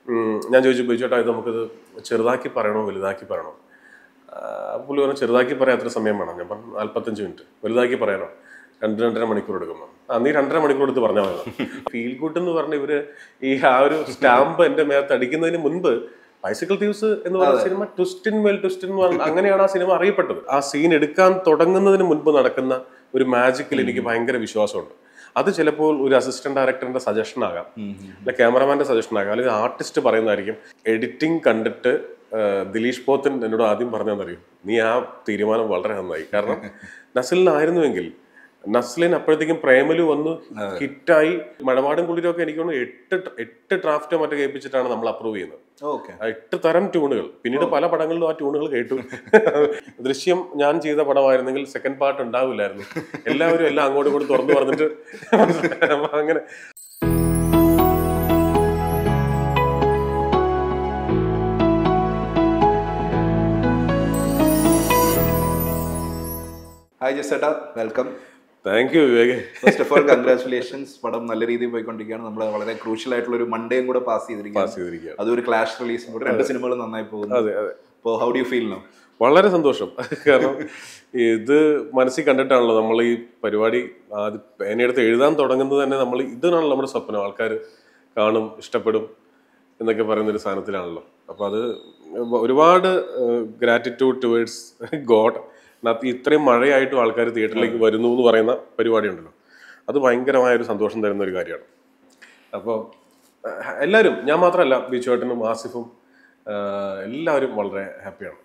ഉം, ഞാൻ ചോദിച്ചു ബിജുട്ടാ ഇത് നമുക്കിത് ചെറുതാക്കി പറയണോ വലുതാക്കി പറയണോ ആ, പുള്ളി പറഞ്ഞു ചെറുതാക്കി പറയാൻ എത്ര സമയം വേണം ഞാൻ പറഞ്ഞു നാല്പത്തഞ്ച് മിനിറ്റ് വലുതാക്കി പറയാനോ രണ്ട് രണ്ടര മണിക്കൂർ എടുക്കുന്നു ആ നീ രണ്ടര മണിക്കൂർ എടുത്ത് പറഞ്ഞാൽ മതി ഫീൽ ഗുഡ് എന്ന് പറഞ്ഞ ഇവര് ഈ ആ ഒരു സ്റ്റാമ്പ് എന്റെ മേത്ത് അടിക്കുന്നതിന് മുൻപ് ബൈസിക്കിൾ തീവ്സ് എന്ന് പറയുന്ന സിനിമ ട്വിസ്റ്റിൻ മേൽ ട്വിസ്റ്റിൻ എന്ന് പറഞ്ഞ അങ്ങനെയാണ് ആ സിനിമ അറിയപ്പെട്ടത് ആ സീൻ എടുക്കാൻ തുടങ്ങുന്നതിന് മുൻപ് നടക്കുന്ന ഒരു മാജിക്കിൽ എനിക്ക് ഭയങ്കര വിശ്വാസമുണ്ട് അത് ചിലപ്പോൾ ഒരു അസിസ്റ്റന്റ് ഡയറക്ടറിന്റെ സജഷൻ ആകാം അല്ല ക്യാമറമാന്റെ സജഷൻ ആകാം അല്ലെങ്കിൽ ആർട്ടിസ്റ്റ് പറയുന്നതായിരിക്കും എഡിറ്റിംഗ് കണ്ടിട്ട് ആ, ദിലീഷ് പോത്തൻ എന്നോട് ആദ്യം പറഞ്ഞതെന്നറിയും നീ ആ തീരുമാനം വളരെ നന്നായി കാരണം നസലിനായിരുന്നുവെങ്കിൽ നസ്ലിൻ അപ്പോഴത്തേക്കും പ്രേമലു വന്ന് ഹിറ്റായി മഴപാടും കുളിരൊക്കെ എനിക്ക് തോന്നുന്നു എട്ട് എട്ട് ഡ്രാഫ്റ്റോ മറ്റോ കേൾപ്പിച്ചിട്ടാണ് നമ്മൾ അപ്രൂവ് ചെയ്യുന്നത് ഓക്കെ ആ എട്ട് തരം ട്യൂണുകൾ പിന്നീട് പല പടങ്ങളിലും ആ ട്യൂണുകൾ കേട്ടു ദൃശ്യം ഞാൻ ചെയ്ത പടമായിരുന്നെങ്കിൽ സെക്കൻഡ് പാർട്ട് ഉണ്ടാവില്ലായിരുന്നു എല്ലാവരും എല്ലാം അങ്ങോട്ടും ഇങ്ങോട്ടും തുറന്നു പറഞ്ഞിട്ട് അപ്പൊ അങ്ങനെ ഹായ് ജസേട്ടാ welcome thank you Vivek first of all congratulations പടം നല്ല രീതിയിൽ പോയിക്കൊണ്ടിരിക്കുകയാണ് നമ്മൾ വളരെ ക്രൂഷ്യൽ ആയിട്ടുള്ള ഒരു മൺഡേയും കൂടെ പാസ് പാസ് ചെയ്തിരിക്കുകയാണ് ചെയ്തിരിക്കുകയാണ് അതൊരു ക്ലാഷ് റിലീസും കൂടെ രണ്ട് സിനിമകൾ നന്നായി പോകുന്നു അതെ അതെ അപ്പോൾ how do you feel no വളരെ സന്തോഷം കാരണം ഇത് മനസ്സിൽ കണ്ടിട്ടാണല്ലോ നമ്മൾ ഈ പരിപാടി ആദ്യം പേനയെടുത്ത് എഴുതാൻ തുടങ്ങുന്നത് തന്നെ നമ്മൾ ഇതിനാണല്ലോ നമ്മുടെ സ്വപ്നം ആൾക്കാർ കാണും ഇഷ്ടപ്പെടും എന്നൊക്കെ പറയുന്ന ഒരു സാധനത്തിലാണല്ലോ അപ്പോൾ അത് ഒരുപാട് ഗ്രാറ്റിറ്റ്യൂഡ് ടുവേഡ്സ് ഗോഡ് ഇത്രയും മഴയായിട്ടും ആൾക്കാർ തിയേറ്ററിലേക്ക് വരുന്നു എന്ന് പറയുന്ന പരിപാടി ഉണ്ടല്ലോ അത് ഭയങ്കരമായ ഒരു സന്തോഷം തരുന്ന ഒരു കാര്യമാണ് അപ്പോൾ എല്ലാവരും ഞാൻ മാത്രമല്ല ബീച്ചുവേട്ടനും ആസിഫും ആ, എല്ലാവരും വളരെ ഹാപ്പിയാണ്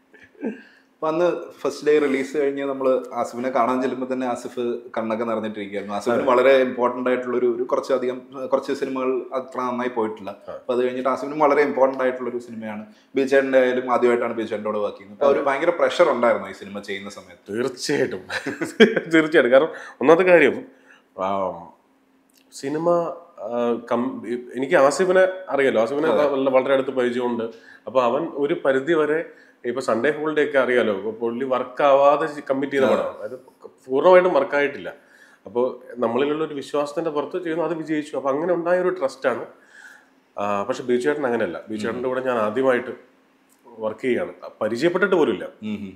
അപ്പൊ അന്ന് ഫസ്റ്റ് ഡേ റിലീസ് കഴിഞ്ഞ് നമ്മൾ ആസിഫിനെ കാണാൻ ചെല്ലുമ്പോൾ തന്നെ ആസിഫ് കണ്ണൊക്കെ നിറഞ്ഞിട്ടിരിക്കുകയായിരുന്നു ആസിഫിന് വളരെ ഇമ്പോർട്ടന്റ് ആയിട്ടുള്ള ഒരു ഒരു കുറച്ചധികം കുറച്ച് സിനിമകൾ അത്ര നന്നായി പോയിട്ടില്ല അപ്പൊ അത് കഴിഞ്ഞിട്ട് ആസിഫിനും വളരെ ഇമ്പോർട്ടന്റ് ആയിട്ടുള്ള ഒരു സിനിമയാണ് ബീച്ചേട്ടൻ്റെ ആയാലും ആദ്യമായിട്ടാണ് ബീച്ചേട്ടനോട് വർക്ക് ചെയ്യുന്നത് അപ്പൊ ഒരു ഭയങ്കര പ്രഷർ ഉണ്ടായിരുന്നു ഈ സിനിമ ചെയ്യുന്ന സമയത്ത് തീർച്ചയായിട്ടും തീർച്ചയായിട്ടും കാരണം ഒന്നാമത്തെ കാര്യം ആം, സിനിമ ആ, കം- എനിക്ക് ആസിഫിനെ അറിയാലോ ആസിഫിനെ വല്ല- വളരെ അടുത്ത് പരിചയമുണ്ട് അപ്പൊ അവൻ ഒരു പരിധി വരെ ഇപ്പൊ സൺഡേ ഹോളിഡേ ഒക്കെ അറിയാലോ ഇപ്പൊ പുള്ളി വർക്ക് ആവാതെ കമ്മിറ്റ് ചെയ്ത പടമാണ് അതായത് പൂർണ്ണമായിട്ടും വർക്കായിട്ടില്ല അപ്പോൾ നമ്മളിലുള്ള ഒരു വിശ്വാസത്തിന്റെ പുറത്ത് ചെയ്യുന്നു അത് വിജയിച്ചു അപ്പൊ അങ്ങനെ ഉണ്ടായ ഒരു ട്രസ്റ്റാണ് പക്ഷെ ബീച്ചേട്ടൻ അങ്ങനെയല്ല ബീച്ചേട്ടൻ്റെ കൂടെ ഞാൻ ആദ്യമായിട്ട് വർക്ക് ചെയ്യാണ് പരിചയപ്പെട്ടിട്ട് പോലുമില്ല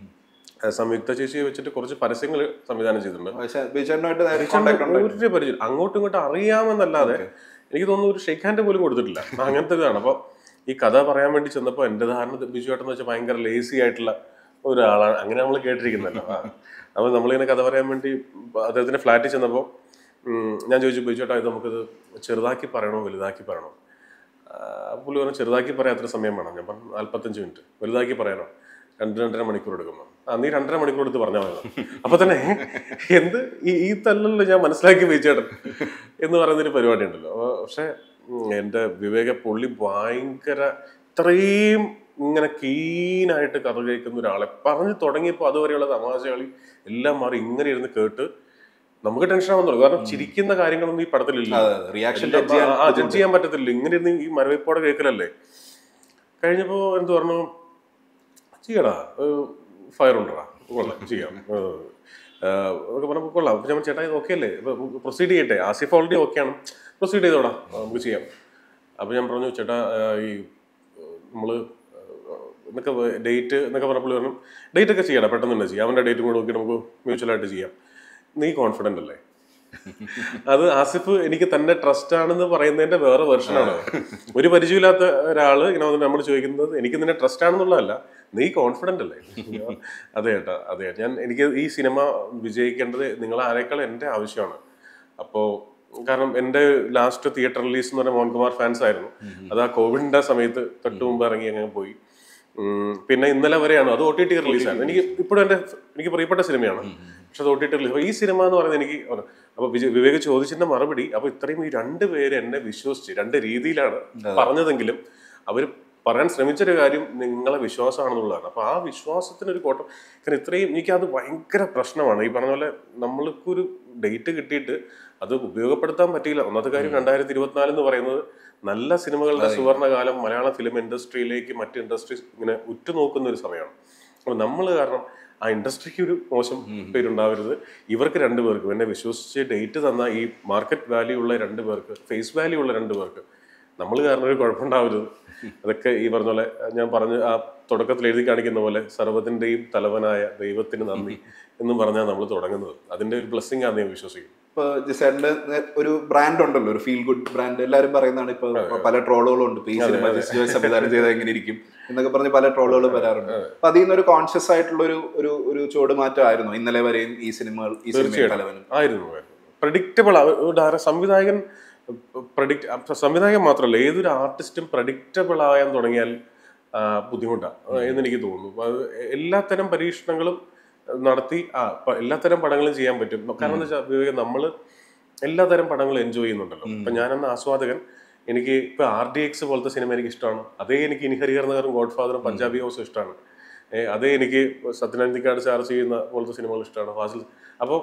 ആ, സംയുക്ത ചേച്ചിയെ വെച്ചിട്ട് കുറച്ച് പരസ്യങ്ങൾ സംവിധാനം ചെയ്തിട്ടുണ്ട് പക്ഷെ ബീച്ചേട്ടനുമായിട്ട് നേരെ കോണ്ടാക്ട് ഉണ്ട് ഒരു പരിചയം അങ്ങോട്ടും ഇങ്ങോട്ടും അറിയാമെന്നല്ലാതെ എനിക്ക് തോന്നുന്നു ഒരു ഷെയ്ക്ക് ഹാൻഡ് പോലും കൊടുത്തിട്ടില്ല അങ്ങനത്തെ ഇതാണ് അപ്പോൾ ഈ കഥ പറയാൻ വേണ്ടി ചെന്നപ്പോൾ എൻ്റെ ധാരണ ബിജു ചേട്ടൻ എന്ന് വെച്ചാൽ ഭയങ്കര ലേസി ആയിട്ടുള്ള ഒരാളാണ് അങ്ങനെ നമ്മൾ കേട്ടിരിക്കുന്നല്ലോ ആ. അപ്പോൾ നമ്മളിങ്ങനെ കഥ പറയാൻ വേണ്ടി അദ്ദേഹത്തിന്റെ ഫ്ലാറ്റിൽ ചെന്നപ്പോൾ ഉം, ഞാൻ ചോദിച്ചു ബിജു ചേട്ടാ ഇത് നമുക്കിത് ചെറുതാക്കി പറയണോ വലുതാക്കി പറയണോ ആ, പുള്ളി പറഞ്ഞു ചെറുതാക്കി പറയാൻ എത്ര സമയം വേണം ഞാൻ പറഞ്ഞു നാല്പത്തഞ്ച് മിനിറ്റ് വലുതാക്കി പറയാനോ രണ്ട് രണ്ടര മണിക്കൂർ എടുക്കുന്നു ആ നീ രണ്ടര മണിക്കൂർ എടുത്ത് പറഞ്ഞാൽ മതി അപ്പൊ തന്നെ എന്ത് ഈ ഈ തല്ലല്ലോ ഞാൻ മനസ്സിലാക്കി വെച്ചേട്ടൻ എന്ന് പറയുന്നൊരു പരിപാടി ഉണ്ടല്ലോ അപ്പൊ പക്ഷെ ഉം, എൻ്റെ വിവേക പുള്ളി ഭയങ്കര ഇത്രയും ഇങ്ങനെ കീനായിട്ട് കഥ കേൾക്കുന്ന ഒരാളെ പറഞ്ഞു തുടങ്ങിയപ്പോൾ അതുവരെയുള്ള തമാശകളി എല്ലാം മാറി ഇങ്ങനെ ഇരുന്ന് കേട്ട് നമുക്ക് ടെൻഷൻ ആവുന്നുള്ളൂ കാരണം ചിരിക്കുന്ന കാര്യങ്ങളൊന്നും ഈ പടത്തിലില്ല റിയാക്ഷൻ എല്ലാം ആ ജഡ്ജ് ചെയ്യാൻ പറ്റത്തില്ല ഇങ്ങനെ ഇരുന്ന് ഈ മരവിപ്പോടെ കേൾക്കലല്ലേ കഴിഞ്ഞപ്പോ എന്ത് പറഞ്ഞു ചെയ്യടാ ഫയർ ഉണ്ടടാ കൊള്ളാം ചെയ്യാം ഏഹ്, ഏഹ്, ഒക്കെ പറഞ്ഞപ്പോൾ കൊള്ളാം അപ്പൊ ഞാൻ പറഞ്ഞു, ചേട്ടാ ഇത് ഓക്കെ അല്ലേ പ്രൊസീഡ് ചെയ്യട്ടെ ആസിഫ് ഓൾറെഡി ഓക്കെയാണ് പ്രൊസീഡ് ചെയ്തോടാ ആ, നമുക്ക് ചെയ്യാം അപ്പൊ ഞാൻ പറഞ്ഞു ചേട്ടാ ഏഹ്, ഈ ഏഹ്, നമ്മള് ഏഹ്, എന്നൊക്കെ ഡേറ്റ് എന്നൊക്കെ പറഞ്ഞപ്പോൾ പറഞ്ഞു ഡേറ്റ് ഒക്കെ ചെയ്യണം പെട്ടെന്ന് തന്നെ ചെയ്യാം അവന്റെ ഡേറ്റും കൂടെ നോക്കി നമുക്ക് മ്യൂച്വൽ ആയിട്ട് ചെയ്യാം നീ കോൺഫിഡന്റ് അല്ലേ അത് ആസിഫ് എനിക്ക് തന്നെ ട്രസ്റ്റ് ആണെന്ന് പറയുന്നതിന്റെ വേറെ വെർഷനാണ് ഒരു പരിചയമില്ലാത്ത ഒരാള് ഇങ്ങനെ വന്നിട്ട് നമ്മൾ ചോദിക്കുന്നത് എനിക്ക് നിന്നെ ട്രസ്റ്റ് ആണെന്നുള്ളതല്ല നീ കോൺഫിഡന്റ് അല്ലേ അതെ ഏട്ടാ അതെ ഞാൻ എനിക്ക് ഈ സിനിമ വിജയിക്കേണ്ടത് നിങ്ങൾ ആരേക്കാൾ എൻ്റെ ആവശ്യമാണ് അപ്പോൾ കാരണം എൻ്റെ ലാസ്റ്റ് തിയേറ്റർ റിലീസ് എന്ന് പറഞ്ഞ മോഹൻകുമാർ ഫാൻസ് ആയിരുന്നു അത് ആ കോവിഡിന്റെ സമയത്ത് തൊട്ട് മുമ്പ് ഇറങ്ങി അങ്ങനെ പോയി ഉം, പിന്നെ ഇന്നലെ വരെയാണ് അത് ഒ ടി ടി റിലീസാണ് എനിക്ക് ഇപ്പോഴും എൻ്റെ എനിക്ക് പ്രിയപ്പെട്ട സിനിമയാണ് പക്ഷെ അത് ഒ ടി ടി റിലീസ് ഈ സിനിമ എന്ന് പറയുന്നത് എനിക്ക് അപ്പൊ വിജയ് വിവേക് ചോദിച്ചതിന്റെ മറുപടി അപ്പൊ ഇത്രയും ഈ രണ്ട് പേര് എന്നെ വിശ്വസിച്ച് രണ്ട് രീതിയിലാണ് പറഞ്ഞതെങ്കിലും അവർ പറയാൻ ശ്രമിച്ചൊരു കാര്യം നിങ്ങളെ വിശ്വാസമാണെന്നുള്ളതാണ് അപ്പൊ ആ വിശ്വാസത്തിനൊരു കോട്ടം കാരണം ഇത്രയും എനിക്ക് അത് ഭയങ്കര പ്രശ്നമാണ് ഈ പറഞ്ഞ പോലെ നമ്മൾക്കൊരു ഡേറ്റ് കിട്ടിയിട്ട് അത് ഉപയോഗപ്പെടുത്താൻ പറ്റിയില്ല ഒന്നാമത്തെ കാര്യം രണ്ടായിരത്തി ഇരുപത്തിനാല് എന്ന് പറയുന്നത് നല്ല സിനിമകളുടെ സുവർണകാലം മലയാള ഫിലിം ഇൻഡസ്ട്രിയിലേക്ക് മറ്റ് ഇൻഡസ്ട്രീസ് ഇങ്ങനെ ഉറ്റുനോക്കുന്ന ഒരു സമയമാണ് അപ്പോൾ നമ്മൾ കാരണം ആ ഇൻഡസ്ട്രിക്ക് ഒരു മോശം പേരുണ്ടാവരുത് ഇവർക്ക് രണ്ടുപേർക്കും എന്നെ വിശ്വസിച്ച് ഡേറ്റ് തന്ന ഈ മാർക്കറ്റ് വാല്യൂ ഉള്ള രണ്ട് പേർക്ക് ഫേസ് വാല്യൂ ഉള്ള രണ്ട് പേർക്ക് നമ്മൾ കാരണം ഒരു കുഴപ്പമുണ്ടാവരുത് അതൊക്കെ ഈ പറഞ്ഞ പോലെ ഞാൻ പറഞ്ഞ ആ തുടക്കത്തിൽ എഴുതി കാണിക്കുന്ന പോലെ സർവ്വത്തിന്റെയും തലവനായ ദൈവത്തിന് നന്ദി എന്നും പറഞ്ഞാൽ നമ്മൾ തുടങ്ങുന്നത് അതിന്റെ ഒരു ബ്ലെസ്സിങ് ആണ് ഞാൻ വിശ്വസിക്കും ഇപ്പൊ ജിസേട്ടന്റെ ഒരു ബ്രാൻഡ് ഉണ്ടല്ലോ ഒരു ഫീൽ ഗുഡ് ബ്രാൻഡ് എല്ലാവരും പറയുന്നതാണ് ഇപ്പൊ പല ട്രോളുകളും ഉണ്ട് ഇപ്പൊ ഈ സിനിമ ജിസ് ജോയ് സംവിധാനം ചെയ്താൽ എങ്ങനെ ഇരിക്കും എന്നൊക്കെ പറഞ്ഞ് പല ട്രോളുകൾ വരാറുണ്ട് അപ്പൊ അതിൽ നിന്ന് ഒരു കോൺഷ്യസ് ആയിട്ടുള്ള ഒരു ഒരു ഒരു ചുവട് മാറ്റമായിരുന്നു ഇന്നലെ വരെയും ഈ സിനിമകൾ ഈ സിനിമയും തലവനും ആയിരുന്നു പ്രഡിക്റ്റബിൾ സംവിധായകൻ പ്രഡിക്റ്റ് സംവിധായകൻ മാത്രമല്ല ഏതൊരു ആർട്ടിസ്റ്റും പ്രഡിക്റ്റബിൾ ആകാൻ തുടങ്ങിയാൽ ബുദ്ധിമുട്ടാണ് എന്നെനിക്ക് തോന്നുന്നു അത് എല്ലാത്തരം പരീക്ഷണങ്ങളും നടത്തി ആ പ- എല്ലാത്തരം പടങ്ങളും ചെയ്യാൻ പറ്റും കാരണം എന്താ വെച്ചാൽ വിവേക് നമ്മൾ എല്ലാത്തരം പടങ്ങളും എൻജോയ് ചെയ്യുന്നുണ്ടല്ലോ ഇപ്പൊ ഞാനെന്ന ആസ്വാദകൻ എനിക്ക് ഇപ്പൊ ആർ ഡി എക്സ് പോലത്തെ സിനിമ എനിക്ക് ഇഷ്ടമാണ് അതേ എനിക്ക് ഇനിഹരിഹർ നഗറും ഗോഡ് ഫാദറും പഞ്ചാബി ഹൗസും ഇഷ്ടമാണ് ഏ, അതേ എനിക്ക് സത്യനാന്തിക്കാട് ചാർജ് ചെയ്യുന്ന പോലത്തെ സിനിമകൾ ഇഷ്ടമാണ് ഫാസിൽ അപ്പോൾ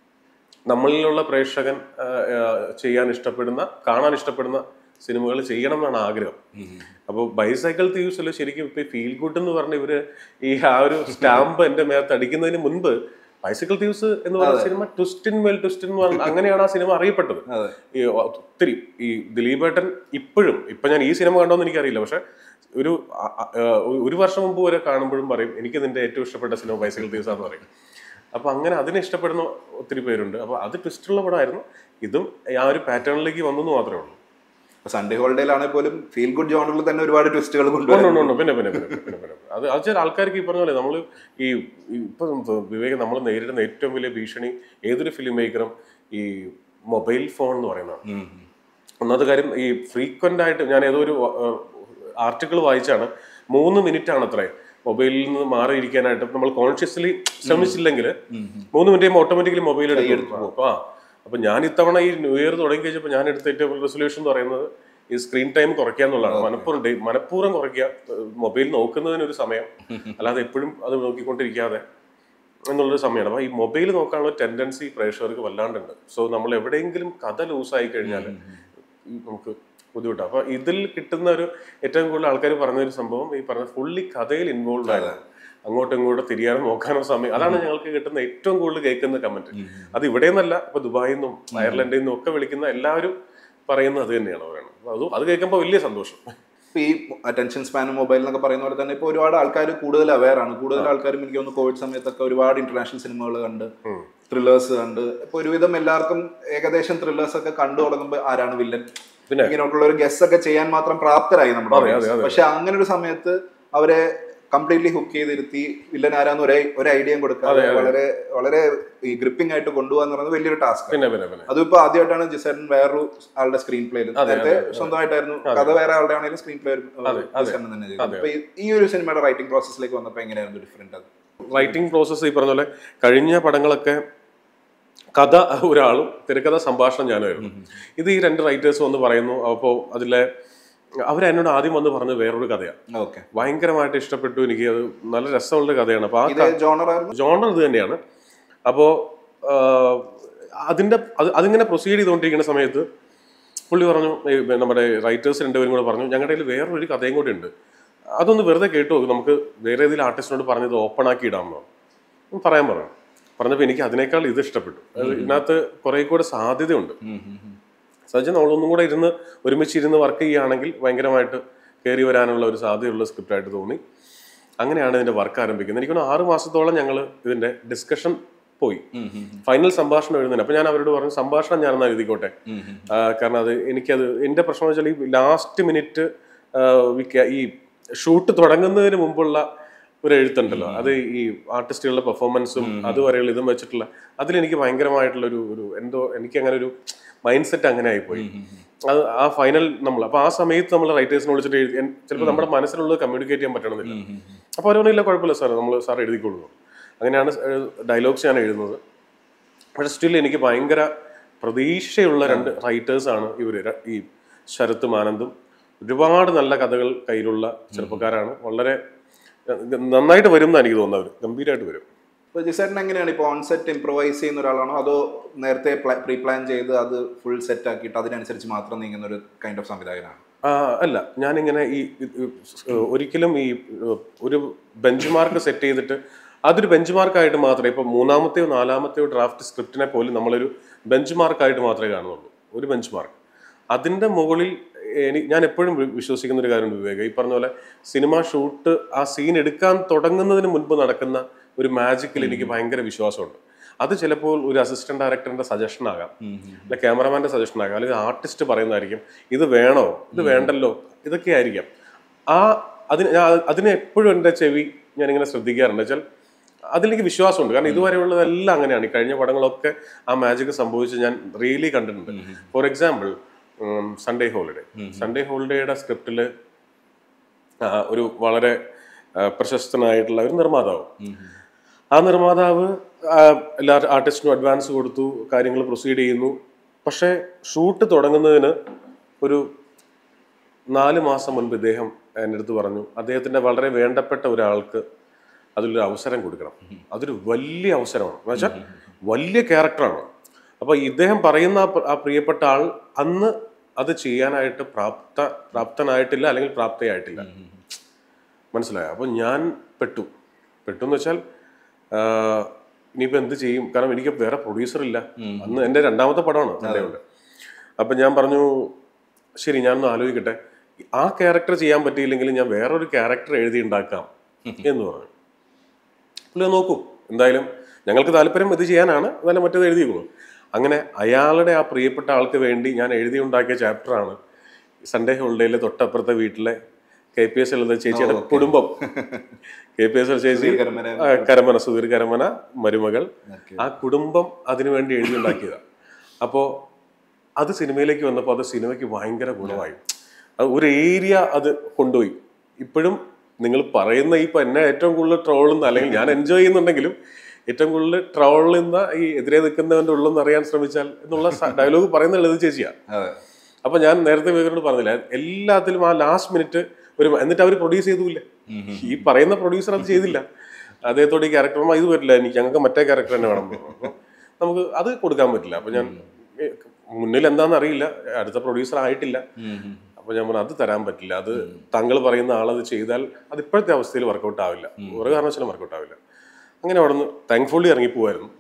നമ്മളിലുള്ള പ്രേക്ഷകൻ ആ, ആ, ചെയ്യാൻ ഇഷ്ടപ്പെടുന്ന കാണാൻ ഇഷ്ടപ്പെടുന്ന സിനിമകൾ ചെയ്യണം എന്നാണ് ആഗ്രഹം അപ്പോൾ ബൈസൈക്കിൾ തീവ്സിൽ ശരിക്കും ഇപ്പൊ ഫീൽ ഗുഡ് എന്ന് പറഞ്ഞ ഇവര് ഈ ആ ഒരു സ്റ്റാമ്പ് എന്റെ മേത്ത് അടിക്കുന്നതിന് മുൻപ് ബൈസൈക്കിൾ തീവ്സ് എന്ന് പറയുന്ന സിനിമ ട്വിസ്റ്റിൻ മേൽ ട്വിസ്റ്റിൻ എന്ന് പറഞ്ഞ അങ്ങനെയാണ് ആ സിനിമ അറിയപ്പെട്ടത് അതെ ഈ ഒത്തിരി ഈ ദിലീപേട്ടൻ ഇപ്പോഴും ഇപ്പൊ ഞാൻ ഈ സിനിമ കണ്ടോന്ന് എനിക്കറിയില്ല പക്ഷെ ഒരു അ- അ- ആ, ഒരു വർഷം മുമ്പ് വരെ കാണുമ്പോഴും പറയും എനിക്ക് നിന്റെ ഏറ്റവും ഇഷ്ടപ്പെട്ട സിനിമ ബൈസൈക്കിൾ ദിവസം എന്ന് പറയും അപ്പൊ അങ്ങനെ അതിനെ ഇഷ്ടപ്പെടുന്ന ഒത്തിരി പേരുണ്ട് അപ്പൊ അത് ട്വിസ്റ്റുള്ള പടമായിരുന്നു ഇതും ആ ഒരു പാറ്റേണിലേക്ക് വന്നു എന്ന് മാത്രമേ ഉള്ളൂ സൺഡേ ഹോളിഡേയിലാണെങ്കിൽ പോലും ഫീൽ ഗുഡ് ജോണറിൽ തന്നെ ഒരുപാട് ട്വിസ്റ്റുകൾ ഉണ്ട്, കൊണ്ടുവരുന്നു ഉണ്ട്, ഉണ്ട്. പിന്നെ പിന്നെ പിന്നെ പിന്നെ പിന്നെ അത് അത് ചില ആൾക്കാർക്ക് ഈ പറഞ്ഞ പോലെ നമ്മൾ ഈ ഇപ്പൊ വിവേക് നമ്മൾ നേരിടുന്ന ഏറ്റവും വലിയ ഭീഷണി ഏതൊരു ഫിലിം മേക്കറും ഈ മൊബൈൽ ഫോൺ എന്ന് പറയുന്നതാണ് ഒന്നാമത്തെ കാര്യം ഈ ഫ്രീക്വന്റ് ആയിട്ട് ഞാൻ ഏതോ ഒരു ആർട്ടിക്കിൾ വായിച്ചാണ് മൂന്ന് മിനിറ്റ് ആണ് അത്രേ മൊബൈലിൽ നിന്ന് മാറിയിരിക്കാനായിട്ട് നമ്മൾ കോൺഷ്യസ്ലി ശ്രമിച്ചില്ലെങ്കിൽ മൂന്ന് മിനിറ്റ് കഴിയുമ്പോൾ ഓട്ടോമാറ്റിക്കലി മൊബൈൽ എടുക്കും അപ്പൊ ആ അപ്പൊ ഞാൻ ഇത്തവണ ഈ ന്യൂ ഇയർ തുടങ്ങി കഴിഞ്ഞപ്പോൾ ഞാൻ എടുത്ത ഏറ്റവും വലിയ റെസൊല്യൂഷൻ എന്ന് പറയുന്നത് ഈ സ്ക്രീൻ ടൈം കുറയ്ക്കുക എന്നുള്ളതാണ് മനഃപൂർവ്വം ഡേ- മനഃപൂർവ്വം കുറയ്ക്കുക മൊബൈൽ നോക്കുന്നതിന് ഒരു സമയം അല്ലാതെ എപ്പോഴും അത് നോക്കിക്കൊണ്ടിരിക്കാതെ എന്നുള്ളൊരു സമയമാണ് അപ്പൊ ഈ മൊബൈൽ നോക്കാനുള്ള ടെൻഡൻസി പ്രേക്ഷകർക്ക് വല്ലാണ്ടുണ്ട് സോ നമ്മൾ എവിടെയെങ്കിലും കഥ ലൂസായി കഴിഞ്ഞാൽ നമുക്ക് ബുദ്ധിമുട്ടാണ് അപ്പൊ ഇതിൽ കിട്ടുന്ന ഒരു ഏറ്റവും കൂടുതൽ ആൾക്കാർ പറഞ്ഞ ഒരു സംഭവം ഈ പറഞ്ഞ ഫുള്ളി കഥയിൽ ഇൻവോൾവ് ആയത് അങ്ങോട്ടും ഇങ്ങോട്ടും തിരിയാനോ നോക്കാനോ സമയം അതാണ് ഞങ്ങൾക്ക് കിട്ടുന്ന ഏറ്റവും കൂടുതൽ കേൾക്കുന്ന കമന്റ് അത് ഇവിടെ നിന്നല്ല ഇപ്പൊ ദുബായിൽ നിന്നും അയർലൻഡിൽ നിന്നും ഒക്കെ വിളിക്കുന്ന എല്ലാവരും പറയുന്നത് അത് തന്നെയാണ് പറയുന്നത് അപ്പൊ അത് അത് കേൾക്കുമ്പോൾ വലിയ സന്തോഷം ഇപ്പൊ ഈ അറ്റൻഷൻ സ്പാനും മൊബൈൽ എന്നൊക്കെ പറയുന്ന പോലെ തന്നെ ഇപ്പൊ ഒരുപാട് ആൾക്കാർ കൂടുതൽ അവയർ ആണ് കൂടുതൽ ആൾക്കാരും എനിക്ക് തോന്നുന്നു കോവിഡ് സമയത്തൊക്കെ ഒരുപാട് ഇന്റർനാഷണൽ സിനിമകൾ കണ്ട് ഉം. ത്രില്ലേഴ്സ് കണ്ട് ഇപ്പൊ ഒരുവിധം എല്ലാവർക്കും ഏകദേശം ത്രില്ലേഴ്സ് ഒക്കെ കണ്ടു തുടങ്ങുമ്പോൾ ആരാണ് വില്ലൻ പിന്നെ ഇങ്ങനെയുള്ള ഒരു ഗസ് ഒക്കെ ചെയ്യാൻ മാത്രം പ്രാപ്തരായി നമ്മുടെ അതെ, audience. അതെ, അതെ. പക്ഷെ അങ്ങനെ ഒരു സമയത്ത് അവരെ കംപ്ലീറ്റ്ലി ഹുക്ക് ചെയ്തിരുത്തി വില്ലൻ ആരാന്ന് ഒരേ ഒരു ഐഡിയയും കൊടുക്കാതെ വളരെ വളരെ ഈ ഗ്രിപ്പിംഗ് ആയിട്ട് കൊണ്ടുപോകാന്ന് പറയുന്നത് വലിയൊരു ടാസ്ക് പിന്നെ പിന്നെ പിന്നെ അതിപ്പോ ആദ്യമായിട്ടാണ് ജിസൻ വേറൊരു ആളുടെ സ്ക്രീൻ പ്ലേയിൽ അതെ, നേരത്തെ അതെ. സ്വന്തമായിട്ടായിരുന്നു കഥ വേറെ ആളുടെ ആണെങ്കിലും സ്ക്രീൻ പ്ലേ അതെ, അതെ. ജിസൻ തന്നെ ചെയ്തത് അപ്പൊ ഈ- ഈ ഒരു സിനിമയുടെ റൈറ്റിംഗ് പ്രോസസ്സിലേക്ക് വന്നപ്പോൾ എങ്ങനെയായിരുന്നു ഡിഫറെന്റ് അത് റൈറ്റിംഗ് പ്രോസസ്സ് ഈ പറഞ്ഞ പോലെ കഴിഞ്ഞ പടങ്ങളൊക്കെ കഥ ഒരാളും തിരക്കഥ സംഭാഷണം ഞാനായിരുന്നു ഇത് ഈ രണ്ട് റൈറ്റേഴ്സ് വന്ന് പറയുന്നു അപ്പോൾ അതിലെ അവരെന്നോട് ആദ്യം വന്ന് പറഞ്ഞത് വേറൊരു കഥയാണ് ഓക്കെ ഭയങ്കരമായിട്ട് ഇഷ്ടപ്പെട്ടു എനിക്ക് അത് നല്ല രസമുള്ള കഥയാണ് അപ്പോൾ ആ ഇത് ജോണർ ആയിരുന്നു ജോണർ ഇത് തന്നെയാണ് അപ്പോൾ അതിൻ്റെ അത് അതിങ്ങനെ പ്രൊസീഡ് ചെയ്തുകൊണ്ടിരിക്കുന്ന സമയത്ത് പുള്ളി പറഞ്ഞു ഈ നമ്മുടെ റൈറ്റേഴ്സ് രണ്ടുപേരും കൂടെ പറഞ്ഞു ഞങ്ങളുടെ കയ്യിൽ വേറൊരു കഥയും കൂടി ഉണ്ട് അതൊന്ന് വെറുതെ കേട്ടു നോക്ക്. നമുക്ക് വേറെ ഏതെങ്കിലും ആർട്ടിസ്റ്റിനോട് പറഞ്ഞത് ഓപ്പൺ ആക്കി ഇടാമെന്നോ ഉം പറയാൻ പറഞ്ഞു പറഞ്ഞപ്പോൾ എനിക്ക് അതിനേക്കാൾ ഇത് ഇഷ്ടപ്പെട്ടു അത് ഇതിനകത്ത് കുറേ കൂടെ സാധ്യതയുണ്ട് സജ്ജൻ നമ്മളൊന്നും കൂടെ ഇരുന്ന് ഒരുമിച്ച് ഇരുന്ന് വർക്ക് ചെയ്യുകയാണെങ്കിൽ ഭയങ്കരമായിട്ട് കയറി വരാനുള്ള ഒരു സാധ്യതയുള്ള സ്ക്രിപ്റ്റായിട്ട് തോന്നി അങ്ങനെയാണ് ഇതിന്റെ വർക്ക് ആരംഭിക്കുന്നത് എനിക്കൊന്ന് ആറ് മാസത്തോളം ഞങ്ങൾ ഇതിന്റെ ഡിസ്കഷൻ പോയി ഫൈനൽ സംഭാഷണം എഴുതുന്നത് അപ്പൊ ഞാൻ അവരോട് പറഞ്ഞു സംഭാഷണം ഞാനെന്നാ എഴുതിക്കോട്ടെ ആ, കാരണം അത് എനിക്കത് എന്റെ പ്രശ്നം വെച്ചാൽ ഈ ലാസ്റ്റ് മിനിറ്റ് ഈ ഷൂട്ട് തുടങ്ങുന്നതിന് മുമ്പുള്ള ഒരു എഴുത്തുണ്ടല്ലോ അത് ഈ ആർട്ടിസ്റ്റുകളുടെ പെർഫോമൻസും അതുവരെയുള്ള ഇതും വെച്ചിട്ടുള്ള അതിലെനിക്ക് ഭയങ്കരമായിട്ടുള്ള ഒരു ഒരു എന്തോ എനിക്ക് അങ്ങനെ ഒരു മൈൻഡ് സെറ്റ് അങ്ങനെ ആയിപ്പോയി അത് ആ ഫൈനൽ നമ്മൾ അപ്പൊ ആ സമയത്ത് നമ്മൾ റൈറ്റേഴ്സിനെ വിളിച്ചിട്ട് എഴുതി ചിലപ്പോൾ നമ്മുടെ മനസ്സിലുള്ളത് കമ്മ്യൂണിക്കേറ്റ് ചെയ്യാൻ പറ്റണമെന്നില്ല അപ്പൊ അവർ പറഞ്ഞില്ല കുഴപ്പമില്ല സാർ നമ്മൾ സാർ എഴുതിക്കൊള്ളൂ അങ്ങനെയാണ് ഡയലോഗ്സ് ഞാൻ എഴുതുന്നത് പക്ഷെ സ്റ്റിൽ എനിക്ക് ഭയങ്കര പ്രതീക്ഷയുള്ള രണ്ട് റൈറ്റേഴ്സാണ് ഇവര് ര- ഈ ശരത്തും ആനന്ദും ഒരുപാട് നല്ല കഥകൾ കയ്യിലുള്ള ചെറുപ്പക്കാരാണ് വളരെ ഏഹ്, നന്നായിട്ട് വരും എന്നാണ് എനിക്ക് തോന്നുന്നത് അവർ ഗംഭീരമായിട്ട് വരും ഇപ്പൊ ജിസേട്ടൻ എങ്ങനെയാണ് ഇപ്പോൾ ഓൺസെറ്റ് ഇംപ്രവൈസ് ചെയ്യുന്ന ഒരാളാണോ അതോ നേരത്തെ പ്രീ പ്ലാൻ ചെയ്ത് അത് ഫുൾ സെറ്റ് ആക്കിയിട്ട് അതിനനുസരിച്ച് മാത്രം നീങ്ങുന്ന ഒരു കൈൻഡ് ഓഫ് സംവിധായകനാണ് ആ, അല്ല ഞാനിങ്ങനെ ഈ ഇത് ഏഹ്, ഒരിക്കലും ഈ ഏഹ്, ഒരു ബെഞ്ച് മാർക്ക് സെറ്റ് ചെയ്തിട്ട് അതൊരു ബെഞ്ച് മാർക്കായിട്ട് മാത്രമേ ഇപ്പൊ മൂന്നാമത്തെയോ നാലാമത്തെയോ ഡ്രാഫ്റ്റ് സ്ക്രിപ്റ്റിനെ പോലും നമ്മളൊരു ബെഞ്ച് മാർക്കായിട്ട് മാത്രമേ കാണുന്നുള്ളൂ ഒരു ബെഞ്ച് മാർക്ക് അതിന്റെ മുകളിൽ എനിക്ക് ഞാൻ എപ്പോഴും വി- വിശ്വസിക്കുന്ന ഒരു കാര്യം വിവേക ഈ പറഞ്ഞ പോലെ സിനിമ ഷൂട്ട് ആ സീൻ എടുക്കാൻ തുടങ്ങുന്നതിന് മുൻപ് നടക്കുന്ന ഒരു മാജിക്കിൽ എനിക്ക് ഭയങ്കര വിശ്വാസമുണ്ട് അത് ചിലപ്പോൾ ഒരു അസിസ്റ്റന്റ് ഡയറക്ടറിന്റെ സജഷൻ ആകാം അല്ല ക്യാമറമാന്റെ സജഷൻ ആകാം അല്ലെങ്കിൽ ആർട്ടിസ്റ്റ് പറയുന്നതായിരിക്കും ഇത് വേണോ ഇത് വേണ്ടല്ലോ ഇതൊക്കെ ആയിരിക്കാം ആ അതിന് ഞാൻ- അതിന് എപ്പോഴും എൻ്റെ ചെവി ഞാനിങ്ങനെ ശ്രദ്ധിക്കാറുണ്ട് വെച്ചാൽ അതിലെനിക്ക് വിശ്വാസമുണ്ട് കാരണം ഇതുവരെയുള്ളതെല്ലാം അങ്ങനെയാണ് ഈ കഴിഞ്ഞ പടങ്ങളൊക്കെ ആ മാജിക് സംഭവിച്ച് ഞാൻ റിയലി കണ്ടിട്ടുണ്ട് for example Sunday holiday Sunday ഹോളിഡേയുടെ സ്ക്രിപ്റ്റിൽ ഒരു വളരെ ആ, പ്രശസ്തനായിട്ടുള്ള ഒരു നിർമ്മാതാവ് ആ നിർമ്മാതാവ് ആ, എല്ലാ ആർട്ടിസ്റ്റിനും അഡ്വാൻസ് കൊടുത്തു കാര്യങ്ങൾ പ്രൊസീഡ് ചെയ്യുന്നു പക്ഷേ ഷൂട്ട് തുടങ്ങുന്നതിന് ഒരു നാല് മാസം മുൻപ് ഇദ്ദേഹം എൻ്റെ അടുത്ത് പറഞ്ഞു അദ്ദേഹത്തിൻ്റെ വളരെ വേണ്ടപ്പെട്ട ഒരാൾക്ക് അതിലൊരു അവസരം കൊടുക്കണം അതൊരു വലിയ അവസരമാണ് എന്ന് വെച്ചാൽ വലിയ ക്യാരക്ടറാണ് അപ്പോൾ ഇദ്ദേഹം പറയുന്ന ആ പ്ര- ആ പ്രിയപ്പെട്ട ആൾ അന്ന് അത് ചെയ്യാനായിട്ട് പ്രാപ്ത പ്രാപ്തനായിട്ടില്ല അല്ലെങ്കിൽ പ്രാപ്തയായിട്ടില്ല മനസ്സിലായോ അപ്പോൾ ഞാൻ പെട്ടു പെട്ടു എന്ന് വെച്ചാൽ ആഹ്, ഇനിയിപ്പോൾ എന്ത് ചെയ്യും കാരണം എനിക്ക് വേറെ പ്രൊഡ്യൂസർ ഇല്ല അന്ന് എൻ്റെ രണ്ടാമത്തെ പടമാണ് സൺഡേയുടെ അപ്പം ഞാൻ പറഞ്ഞു ശരി ഞാനൊന്ന് ആലോചിക്കട്ടെ ആ ക്യാരക്ടർ ചെയ്യാൻ പറ്റിയില്ലെങ്കിൽ ഞാൻ വേറൊരു ക്യാരക്ടർ എഴുതി ഉണ്ടാക്കാം എന്ന് പറഞ്ഞു പുള്ളി അത് നോക്കൂ എന്തായാലും ഞങ്ങൾക്ക് താല്പര്യം ഇത് ചെയ്യാനാണ് എന്നാലും മറ്റേത് എഴുതിയുള്ളൂ അങ്ങനെ അയാളുടെ ആ പ്രിയപ്പെട്ട ആൾക്ക് വേണ്ടി ഞാൻ എഴുതി ഉണ്ടാക്കിയ ചാപ്റ്ററാണ് സൺഡേ ഹോളിഡേയിലെ തൊട്ടപ്പുറത്തെ വീട്ടിലെ കെ പി എസ് ഉള്ളത് ചേച്ചിയുടെ കുടുംബം കെ പി എസ് ചേച്ചി കരമന. ആ, കരമന സുധീർ കരമന മരുമകൾ ആ കുടുംബം അതിനുവേണ്ടി എഴുതി ഉണ്ടാക്കിയതാണ് അപ്പോൾ അത് സിനിമയിലേക്ക് വന്നപ്പോൾ അത് സിനിമയ്ക്ക് ഭയങ്കര ഗുണമായി അത് ഒരു ഏരിയ അത് കൊണ്ടുപോയി ഇപ്പോഴും നിങ്ങൾ പറയുന്ന ഈ ഇപ്പൊ എന്നെ ഏറ്റവും കൂടുതൽ ട്രോളുന്ന അല്ലെങ്കിൽ ഞാൻ എൻജോയ് ചെയ്യുന്നുണ്ടെങ്കിലും ഏറ്റവും കൂടുതൽ ട്രോളുന്ന ഈ എതിരെ നിൽക്കുന്നവന്റെ ഉള്ളെന്ന് അറിയാൻ ശ്രമിച്ചാൽ എന്നുള്ള ഡയലോഗ് പറയുന്ന ലളിത ചേച്ചിയാണ് അതെ അപ്പൊ ഞാൻ നേരത്തെ വിവരോട് പറഞ്ഞില്ല എല്ലാത്തിലും ആ ലാസ്റ്റ് മിനിറ്റ് ഒരു എന്നിട്ട് അവർ പ്രൊഡ്യൂസ് ചെയ്തുമില്ല ഈ പറയുന്ന പ്രൊഡ്യൂസർ അത് ചെയ്തില്ല അദ്ദേഹത്തോട് ഈ ക്യാരക്ടർ ഇത് വരില്ല എനിക്ക് ഞങ്ങൾക്ക് മറ്റേ ക്യാരക്ടർ തന്നെ വേണം എന്ന് പറഞ്ഞു. അപ്പൊ നമുക്ക് അത് കൊടുക്കാൻ പറ്റില്ല അപ്പൊ ഞാൻ ഏ, മുന്നിൽ എന്താണെന്ന് അറിയില്ല അടുത്ത പ്രൊഡ്യൂസർ ആയിട്ടില്ല അപ്പൊ ഞാൻ പറഞ്ഞു അത് തരാൻ പറ്റില്ല അത് താങ്കൾ പറയുന്ന ആളത് ചെയ്താൽ അത് ഇപ്പോഴത്തെ അവസ്ഥയിൽ വർക്കൗട്ട് ആവില്ല ഒരു കാരണവശാലും വർക്കൗട്ട് ആവില്ല അങ്ങനെ അവിടെ നിന്ന് താങ്ക്ഫുള്ളി ഇറങ്ങി പോവായിരുന്നു